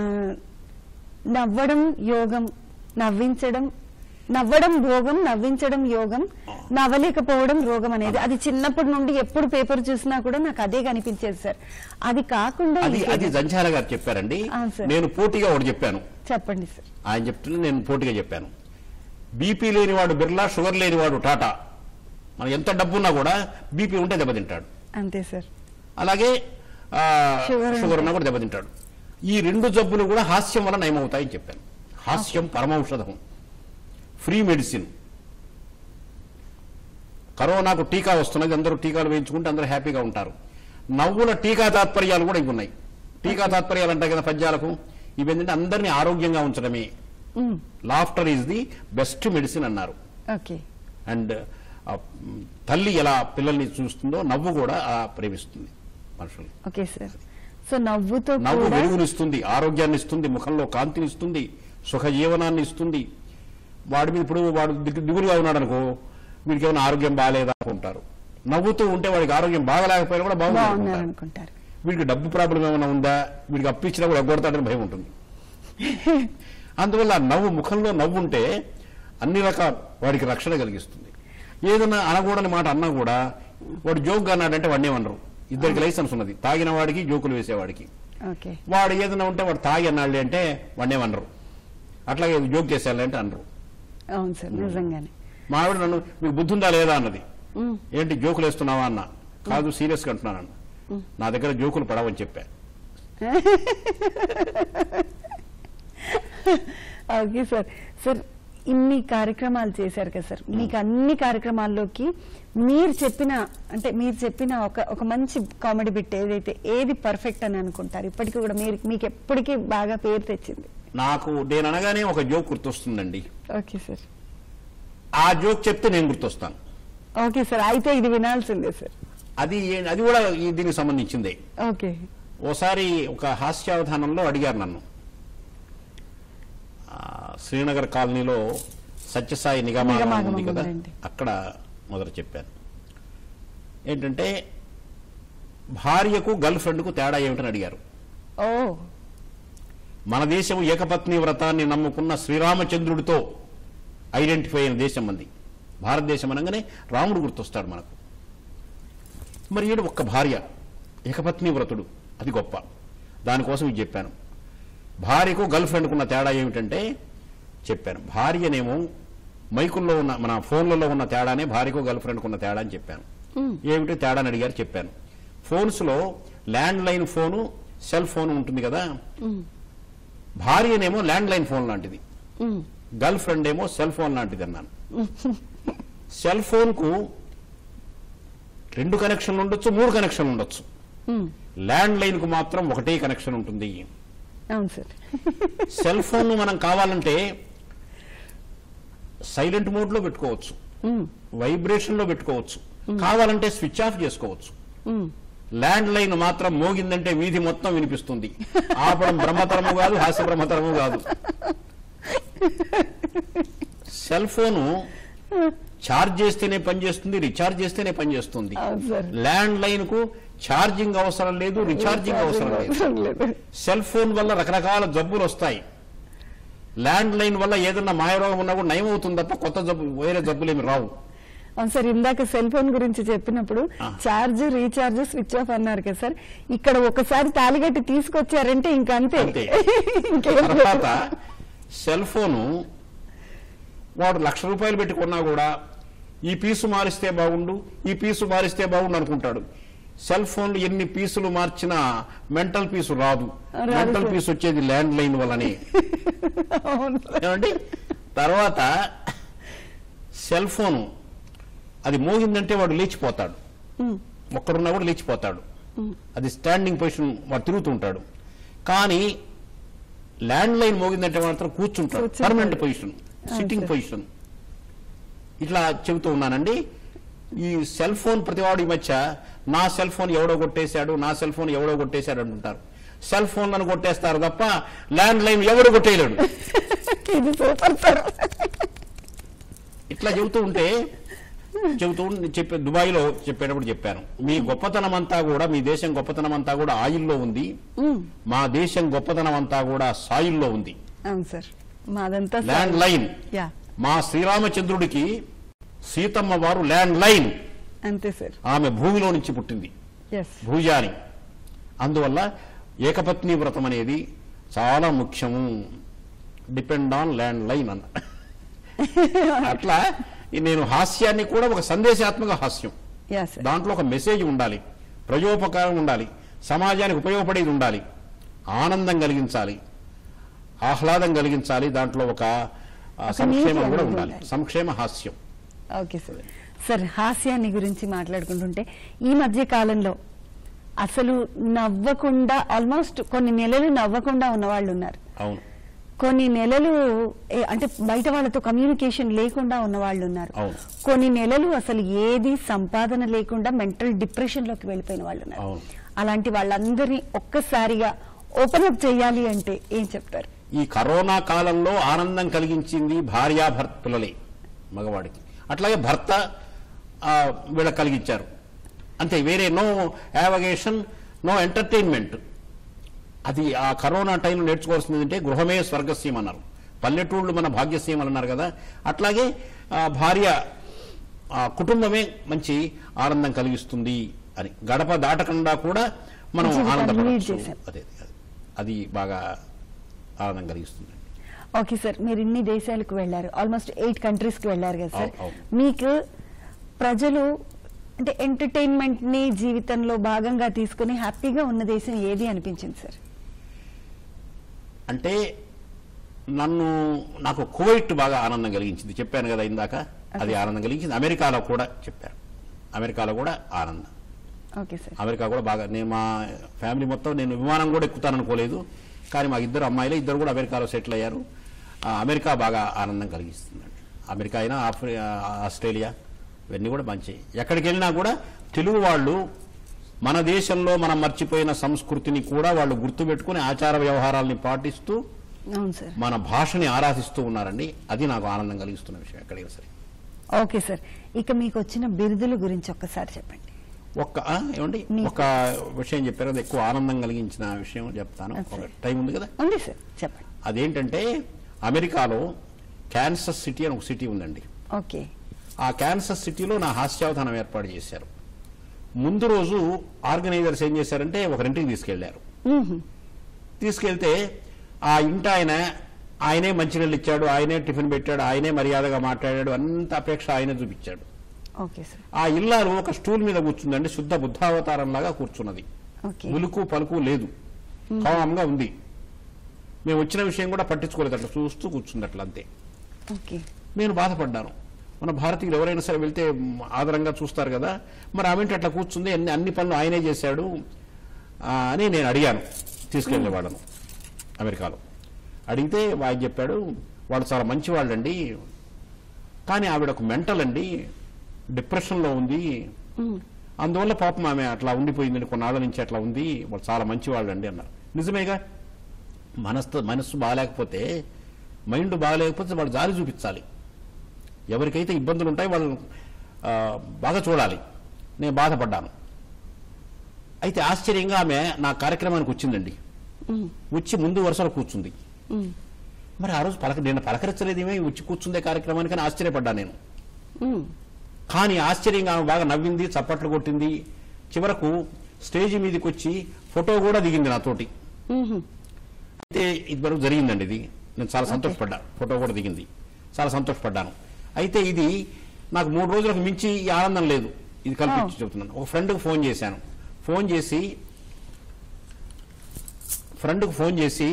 నవ్వడం యోగం నవ్వించడం నవ్వడం భోగం నవ్వించడం యోగం నవ్వలేకపోవడం రోగం అనేది అది చిన్నప్పటి నుండి ఎప్పుడు పేపర్ చూసినా కూడా నాకు అదే కనిపించేది సార్ అది కాకుండా అది ఇంకేదో- అది జంచాల గారు చెప్పారండి అవును సార్. నేను పోటీగా ఒకటి చెప్పాను చెప్పండి సార్ ఆయన చెప్తున్నా నేను పోటీగా చెప్పాను బీపీ లేనివాడు బిర్లా షుగర్ లేనివాడు టాటా మన ఎంత డబ్బున్నా కూడా బీపీ ఉంటే దెబ్బతింటాడు అంతే సార్ అలాగే ఆ, షుగర్ షుగర్ ఉన్నా కూడా దెబ్బతింటాడు ఈ రెండు జబ్బులు కూడా హాస్యం వల్ల నయమవుతాయని చెప్పాను హాస్యం పరమౌషధం ఫ్రీ మెడిసిన్ కరోనాకు టీకా వస్తున్నది అందరూ టీకాలు వేయించుకుంటే అందరూ హ్యాపీగా ఉంటారు నవ్వుల టీకా తాత్పర్యాలు కూడా ఇవి ఉన్నాయి టీకా తాత్పర్యాలు అంటాయి కదా పద్యాలకు ఇవేంటంటే అందరినీ ఆరోగ్యంగా ఉంచడమే laughter is the best medicine అన్నారు ఓకే అండ్ ఆ, మ్, తల్లి ఎలా పిల్లల్ని చూస్తుందో నవ్వు కూడా అలా ప్రేమిస్తుంది మనుషుల్ని ఓకే సార్ సో నవ్వుతో నవ్వు కూడా వెలుగునిస్తుంది ఆరోగ్యాన్ని ఇస్తుంది ముఖంలో కాంతిని ఇస్తుంది సుఖ జీవనాన్ని ఇస్తుంది వాడి మీద ఇప్పుడు వాడు దిగు- దిగులుగా ఉన్నాడు అనుకో వీడికి ఏమైనా ఆరోగ్యం బాగాలేదా అనుకుంటారు నవ్వుతూ ఉంటే వాడికి ఆరోగ్యం బాగలేకపోయినా కూడా బాగుంది బాగున్నారు అనుకుంటారు. అనుకుంటారు వీడికి డబ్బు ప్రాబ్లం ఏమైనా ఉందా వీడికి అప్పు ఇచ్చినా కూడా ఎగ్గొడతాడని భయం ఉంటుంది అందువల్ల ఆ నవ్వు ముఖంలో నవ్వు ఉంటే అన్ని రకాల వాడికి రక్షణ కలిగిస్తుంది ఏదైనా అనకూడని మాట అన్నా కూడా వాడు జోక్ అన్నాడంటే వాడిని ఏమనరు ఇద్దరికి లైసెన్స్ ఉన్నది తాగిన వాడికి జోకులు వేసేవాడికి ఓకే వాడు ఏదైనా ఉంటే వాడు తాగి అన్నాడు అంటే వాడిని ఏమనరు అట్లాగే జోక్ చేసేయాలి అంటే అనరు అవును సార్ నిజంగానే మా ఆవిడ నన్ను మీకు బుద్ధి ఉందా లేదా అన్నది మ్మ్. ఏంటి జోకులు వేస్తున్నావా అన్న కాదు సీరియస్ గా అంటున్నాను అన్న నా దగ్గర జోకులు పడవని చెప్పా ఓకే సార్ సార్ ఇన్ని కార్యక్రమాలు చేశారు కదా సార్ మీకు అన్ని కార్యక్రమాల్లోకి మీరు చెప్పిన అంటే మీరు చెప్పిన ఒక ఒక మంచి కామెడీ బిట్ ఏదైతే ఏది పర్ఫెక్ట్ అని అనుకుంటారు ఇప్పటికీ కూడా మీరు మీకు ఎప్పటికీ బాగా పేరు తెచ్చింది నాకు నేను అనగానే ఒక జోక్ గుర్తొస్తుందండి ఓకే సార్ ఆ జోక్ చెప్తే నేను గుర్తొస్తాను ఓకే సార్ అయితే ఇది వినాల్సిందే సార్ అది ఏ- అది కూడా ఈ దీనికి సంబంధించిందే ఓకే ఓసారి ఒక హాస్యావధానంలో అడిగారు నన్ను ఆ, శ్రీనగర్ కాలనీలో సత్యసాయి నిగమాగమం నిగమాగమం ఉంది కదా ఉందండి. అక్కడ మొదట చెప్పాను ఏంటంటే భార్యకు గర్ల్ ఫ్రెండ్కు తేడా ఏమిటని అడిగారు ఓ మన దేశం ఏకపత్ని వ్రతాన్ని నమ్ముకున్న శ్రీరామచంద్రుడితో ఐడెంటిఫై అయిన దేశం మంది భారతదేశం అనగానే రాముడు గుర్తొస్తాడు మనకు మరి ఈడు ఒక్క భార్య ఏకపత్ని వ్రతుడు అది గొప్ప దానికోసం ఇది చెప్పాను భార్యకు గర్ల్ ఫ్రెండ్కు ఉన్న తేడా ఏమిటంటే చెప్పాను భార్యనేమో మైకుల్లో ఉన్న మన ఫోన్లలో ఉన్న తేడానే భార్యకు గర్ల్ ఫ్రెండ్కు ఉన్న తేడా అని చెప్పాను ఏమిటి తేడా అని అడిగారు చెప్పాను ఫోన్స్ లో landline phone cell phone ఉంటుంది కదా భార్యనేమో ల్యాండ్ లైన్ ఫోన్ లాంటిది మ్మ్. గర్ల్ ఫ్రెండ్ ఏమో సెల్ ఫోన్ లాంటిది అన్నాను సెల్ ఫోన్ కు రెండు కనెక్షన్లు ఉండొచ్చు మూడు కనెక్షన్లు ఉండొచ్చు మ్మ్. ల్యాండ్ లైన్ కు మాత్రం ఒకటే కనెక్షన్ ఉంటుంది అవును సార్ సెల్ ఫోన్ మనం కావాలంటే సైలెంట్ మోడ్ లో పెట్టుకోవచ్చు మ్మ్. వైబ్రేషన్ లో పెట్టుకోవచ్చు కావాలంటే స్విచ్ ఆఫ్ చేసుకోవచ్చు మ్మ్. ల్యాండ్ లైన్ మాత్రం మోగిందంటే వీధి మొత్తం వినిపిస్తుంది ఆపడం బ్రహ్మతరము కాదు హాస్య బ్రహ్మతరము కాదు సెల్ ఫోను ఛార్జ్ చేస్తేనే పనిచేస్తుంది రీఛార్జ్ చేస్తేనే పనిచేస్తుంది అవును సార్ ల్యాండ్ లైన్ కు ఛార్జింగ్ అవసరం లేదు రీఛార్జింగ్ అవసరం లేదు అవసరం లేదు సెల్ ఫోన్ వల్ల రకరకాల జబ్బులు వస్తాయి ల్యాండ్ లైన్ వల్ల ఏదన్నా మాయరోగం ఉన్నా కూడా నయం అవుతుంది తప్ప కొత్త జబ్బు వేరే జబ్బులేమి రావు అవును సార్ ఇందాక సెల్ ఫోన్ గురించి చెప్పినప్పుడు ఆ. ఛార్జ్ రీఛార్జ్ స్విచ్ ఆఫ్ అన్నారు కదా సార్ ఇక్కడ ఒకసారి తాలిగట్టి తీసుకొచ్చారంటే ఇంక అంతే అంతే. ఇంకేం లేదు. తర్వాత సెల్ ఫోను వాడు లక్ష రూపాయలు పెట్టి కొన్నా కూడా ఈ పీసు మారిస్తే బాగుండు ఈ పీసు మారిస్తే బాగుండు అనుకుంటాడు సెల్ ఫోన్లు ఎన్ని పీసులు మార్చినా మెంటల్ పీసు రాదు రాదు మెంటల్ సార్. పీస్ వచ్చేది ల్యాండ్ లైన్ వల్లనే అవును సార్. ఏమండి తర్వాత సెల్ ఫోను అది మోగిందంటే వాడు లేచిపోతాడు ఉమ్, ఒక్కడున్నా కూడా లేచిపోతాడు ఉమ్. అది స్టాండింగ్ పొజిషన్ వాడు తిరుగుతూ ఉంటాడు కానీ ల్యాండ్ లైన్ మోగిందంటే మాత్రం కూర్చుంటాడు కూర్చుంటాడు. Permanent position sitting sir. Position ఇట్లా చెబుతూ ఉన్నానండి ఈ సెల్ ఫోన్ ప్రతివాడు ఈ మధ్య నా సెల్ ఫోన్ ఎవడో కొట్టేశాడు నా సెల్ ఫోన్ ఎవడో కొట్టేశాడు అంటుంటారు సెల్ ఫోన్లను కొట్టేస్తారు తప్ప ల్యాండ్ లైన్ ఎవడు కొట్టేయలేడు ఇది సూపర్ సార్ ఇట్లా చెబుతూ ఉంటే చెబుతూ ఉండి చెప్పే దుబాయ్లో చెప్పేటప్పుడు చెప్పాను మీ గొప్పతనం అంతా కూడా మీ దేశం గొప్పతనం అంతా కూడా ఆయిల్లో ఉంది ఉమ్, మా దేశం గొప్పతనం అంతా కూడా సాయిల్లో ఉంది అవును సార్ మాదంతా సార్. ల్యాండ్ లైన్ యా మా శ్రీరామచంద్రుడికి సీతమ్మ వారు ల్యాండ్ లైన్ అంతే సార్ ఆమె భూమిలో నుంచి పుట్టింది ఎస్ భూజాని అందువల్ల ఏకపత్ని వ్రతం అనేది చాలా ముఖ్యము డిపెండ్ ఆన్ ల్యాండ్ లైన్ అన్న అట్లా ఈ నేను హాస్యాన్ని కూడా ఒక సందేశాత్మక హాస్యం యా సార్ దాంట్లో ఒక మెసేజ్ ఉండాలి ప్రజోపకారం ఉండాలి సమాజానికి ఉపయోగపడేది ఉండాలి ఆనందం కలిగించాలి ఆహ్లాదం కలిగించాలి దాంట్లో ఒక ఆ, ఒక సంక్షేమం నీతి కూడా అనేది ఉండాలి ఉండాలి. సంక్షేమ హాస్యం ఓకే సార్ సార్ హాస్యాన్ని గురించి మాట్లాడుకుంటుంటే ఈ మధ్య కాలంలో అసలు నవ్వకుండా ఆల్మోస్ట్ కొన్ని నెలలు నవ్వకుండా ఉన్న వాళ్ళు ఉన్నారు అవును కొన్ని నెలలు ఏ- అంటే బయట వాళ్ళతో కమ్యూనికేషన్ లేకుండా ఉన్న వాళ్ళు ఉన్నారు అవును. కొన్ని నెలలు అసలు ఏది సంపాదన లేకుండా మెంటల్ డిప్రెషన్ లోకి వెళ్ళిపోయిన వాళ్ళు ఉన్నారు అవును. అలాంటి వాళ్ళందరినీ ఒక్కసారిగా ఓపెన్ అప్ చేయాలి అంటే ఏం చెప్తారు ఈ కరోనా కాలంలో ఆనందం కలిగించింది భార్యాభర్త పిల్లలే మగవాడికి అట్లాగే భర్త ఆ, వీళ్ళకి కలిగించారు అంతే వేరే నో యావగేషన్ నో ఎంటర్టైన్మెంట్ అది ఆ కరోనా టైంలో నేర్చుకోవాల్సింది ఏంటంటే గృహమే స్వర్గసీమ అన్నారు పల్లెటూళ్ళు మన భాగ్యసీమలు అన్నారు కదా అట్లాగే ఆ, భార్య ఆ, కుటుంబమే మంచి ఆనందం కలిగిస్తుంది అని గడప దాటకుండా కూడా మనం జీవితాన్ని lead ఆనందపడచ్చు చేశాం. అదే అదే. అది బాగా ఆనందం కలిగిస్తుంది ఓకే సార్ మీరు ఇన్ని దేశాలకు వెళ్ళారు ఆల్మోస్ట్ ఎయిట్ కంట్రీస్ కి వెళ్ళారు కదా సార్ అవు- అవును. మీకు ప్రజలు అంటే ఎంటర్టైన్మెంట్ ని జీవితంలో భాగంగా తీసుకుని హ్యాపీగా ఉన్న దేశం ఏది అనిపించింది సార్ అంటే నన్ను నాకు కువైట్ బాగా ఆనందం కలిగించింది చెప్పాను కదా ఇందాక అది ఆనందం కలిగించింది అమెరికాలో కూడా చెప్పాను అమెరికాలో కూడా ఆనందం ఓకే సార్ అమెరికా కూడా బాగా నేను మా ఫ్యామిలీ మొత్తం నేను విమానం కూడా ఎక్కుతాననుకోలేదు కానీ మా ఇద్దరు అమ్మాయిలు ఇద్దరు కూడా అమెరికాలో సెటిల్ అయ్యారు ఆ, అమెరికా బాగా ఆనందం కలిగిస్తుందండి అమెరికా అయినా ఆఫ్రి ఆ, ఆస్ట్రేలియా ఇవన్నీ కూడా మంచి ఎక్కడికి వెళ్ళినా కూడా తెలుగు వాళ్ళు మన దేశంలో మనం మర్చిపోయిన సంస్కృతిని కూడా వాళ్ళు గుర్తుపెట్టుకుని ఆచార వ్యవహారాల్ని పాటిస్తూ అవును సార్ మన భాషని ఆరాధిస్తూ ఉన్నారండి అది నాకు ఆనందం కలిగిస్తున్న విషయం ఎక్కడైనా సరే ఓకే సార్ ఇక మీకు వచ్చిన బిరుదుల గురించి ఒక్కసారి చెప్పండి ఒక్క ఆ, ఏమండి మీ- ఒక విషయం చెప్పారు అది ఎక్కువ ఆనందం కలిగించిన విషయం చెప్తాను ఓకే. ఒక టైం ఉంది కదా ఉంది సార్ చెప్పండి అదేంటంటే అమెరికాలో క్యాన్సర్ సిటీ అని ఒక సిటీ ఉందండి ఓకే ఆ క్యాన్సర్ సిటీలో నా హాస్యావధానం ఏర్పాటు చేశారు ముందు రోజు ఆర్గనైజర్స్ ఏం చేశారంటే ఒకరింటికి తీసుకెళ్లారు మ్మ్హ్మ్. తీసుకెళ్తే ఆ ఇంటి ఆయన ఆయనే మంచినీళ్ళు ఇచ్చాడు ఆయనే టిఫిన్ పెట్టాడు ఆయనే మర్యాదగా మాట్లాడాడు అంత అపేక్ష ఆయనే చూపించాడు ఓకే సార్ ఆ ఇల్లాలు ఒక స్టూల్ మీద కూర్చుందండి శుద్ధ బుద్ధావతారం లాగా కూర్చున్నది ఓకే ఉలుకు పలుకు లేదు కామంగా ఉంది మేము వచ్చిన విషయం కూడా పట్టించుకోలేదు అట్లా చూస్తూ కూర్చుంది అట్లా అంతే ఓకే నేను బాధపడ్డాను మన భారతీయులు ఎవరైనా సరే వెళ్తే మ్, ఆదరంగా చూస్తారు కదా మరి ఆమెంటి అట్లా కూర్చుంది అన్ని అన్ని పనులు ఆయనే చేశాడు ఆ, అని నేను అడిగాను తీసుకెళ్లే వాళ్ళను అమెరికాలో అడిగితే ఆయన చెప్పాడు వాళ్ళు చాలా మంచి వాళ్ళండి కానీ ఆవిడ ఒక మెంటల్ అండి డిప్రెషన్లో ఉంది మ్మ్. అందువల్ల పాపం ఆమె అట్లా ఉండిపోయిందండి కొన్నాళ్ళ నుంచి అట్లా ఉంది వాళ్ళు చాలా మంచి వాళ్ళు అండి అన్నారు నిజమేగా మనస్సు మనస్సు బాగాలేకపోతే మైండ్ బాగాలేకపోతే వాళ్ళు జాలి చూపించాలి ఎవరికైతే ఇబ్బందులు ఉంటాయో వాళ్ళు ఆ, బాగా చూడాలి నేను బాధపడ్డాను అయితే ఆశ్చర్యంగా ఆమె నా కార్యక్రమానికి వచ్చిందండి ఉమ్, వచ్చి ముందు వరుసలో కూర్చుంది ఉమ్, మరి ఆ రోజు పలక నేను పలకరించలేదేమే వచ్చి కూర్చుందే కార్యక్రమానికి అని ఆశ్చర్యపడ్డా నేను ఉమ్, కానీ ఆశ్చర్యంగా ఆమె బాగా నవ్వింది చప్పట్లు కొట్టింది చివరకు స్టేజ్ మీదకి వచ్చి ఫోటో కూడా దిగింది నాతోటి ఉమ్, అయితే ఇది వరకు జరిగిందండి ఇది నేను చాలా సంతోషపడ్డా ఫోటో కూడా దిగింది చాలా సంతోషపడ్డాను అయితే ఇది నాకు మూడు రోజులకు మించి ఈ ఆనందం లేదు ఇది కల్పించి చెబుతున్నాను ఒక ఫ్రెండ్కి ఫోన్ చేశాను ఫోన్ చేసి ఫ్రెండ్కి ఫోన్ చేసి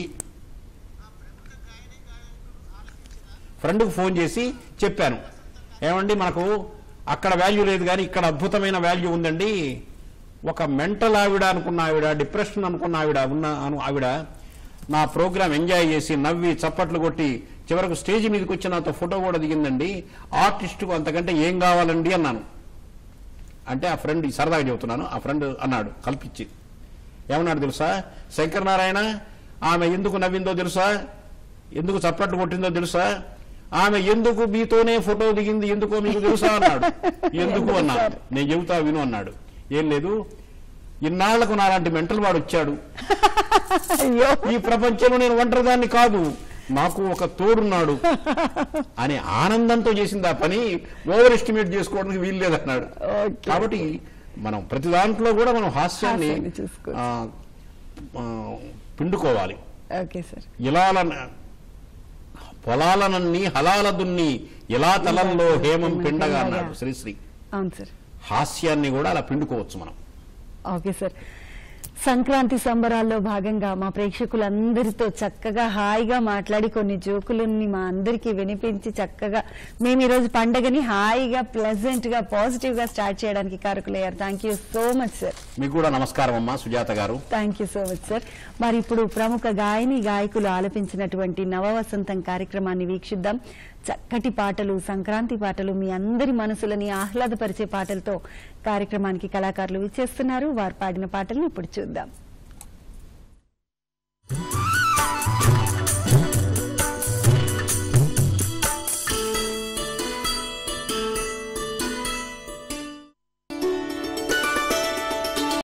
ఫ్రెండ్కి ఫోన్ చేసి చెప్పాను ఏమండి మనకు అక్కడ వాల్యూ లేదు కానీ ఇక్కడ అద్భుతమైన వాల్యూ ఉందండి ఒక మెంటల్ ఆవిడ అనుకున్న ఆవిడ డిప్రెషన్ అనుకున్న ఆవిడ ఉన్న అను ఆవిడ నా ప్రోగ్రామ్ ఎంజాయ్ చేసి నవ్వి చప్పట్లు కొట్టి చివరకు స్టేజ్ మీదకి వచ్చి నాతో ఫోటో కూడా దిగిందండి ఆర్టిస్టుకు అంతకంటే ఏం కావాలండి అన్నాను అంటే ఆ ఫ్రెండ్ సరదాగా చెబుతున్నాను ఆ ఫ్రెండ్ అన్నాడు కల్పించి ఏమన్నాడు తెలుసా శంకర్ నారాయణ ఆమె ఎందుకు నవ్విందో తెలుసా ఎందుకు చప్పట్లు కొట్టిందో తెలుసా ఆమె ఎందుకు మీతోనే ఫోటో దిగింది ఎందుకో మీకు తెలుసా అన్నాడు ఎందుకు అన్నాడు నేను చెబుతా విను అన్నాడు ఏం లేదు ఇన్నాళ్లకు నాలాంటి మెంటల్ వాడు వచ్చాడు అయ్యో ఈ ప్రపంచంలో నేను ఒంటరిదాన్ని కాదు నాకు ఒక తోడున్నాడు అనే ఆనందంతో చేసింది ఆ పని ఓవర్ ఎస్టిమేట్ చేసుకోవడానికి వీలు లేదన్నాడు ఓకే. కాబట్టి మనం ప్రతి దాంట్లో కూడా మనం హాస్యాన్ని హాస్యాన్ని చూసుకోవచ్చు. ఆ, ఆ, పిండుకోవాలి ఓకే సార్ ఇలాల పొలాలనన్ని హలాల దున్ని ఇలా తలంలో హేమం పిండగా అన్నాడు శ్రీశ్రీ అవును సార్ హాస్యాన్ని కూడా అలా పిండుకోవచ్చు మనం ఓకే సార్ సంక్రాంతి సంబరాల్లో భాగంగా మా ప్రేక్షకులందరితో చక్కగా హాయిగా మాట్లాడి కొన్ని జోకులని మా అందరికీ వినిపించి చక్కగా మేము ఈరోజు పండగని హాయిగా ప్లెజెంట్ గా పాజిటివ్ గా స్టార్ట్ చేయడానికి కారకులయ్యారు thank you so much sir మీకు కూడా నమస్కారం అమ్మా సుజాత గారు thank you so much sir మరి ఇప్పుడు ప్రముఖ గాయని గాయకులు ఆలపించినటువంటి నవవసంతం కార్యక్రమాన్ని వీక్షిద్దాం చక్కటి పాటలు సంక్రాంతి పాటలు మీ అందరి మనసులని ఆహ్లాదపరిచే పాటలతో కార్యక్రమానికి కళాకారులు విచ్చేస్తున్నారు వారు పాడిన పాటలను ఇప్పుడు చూద్దాం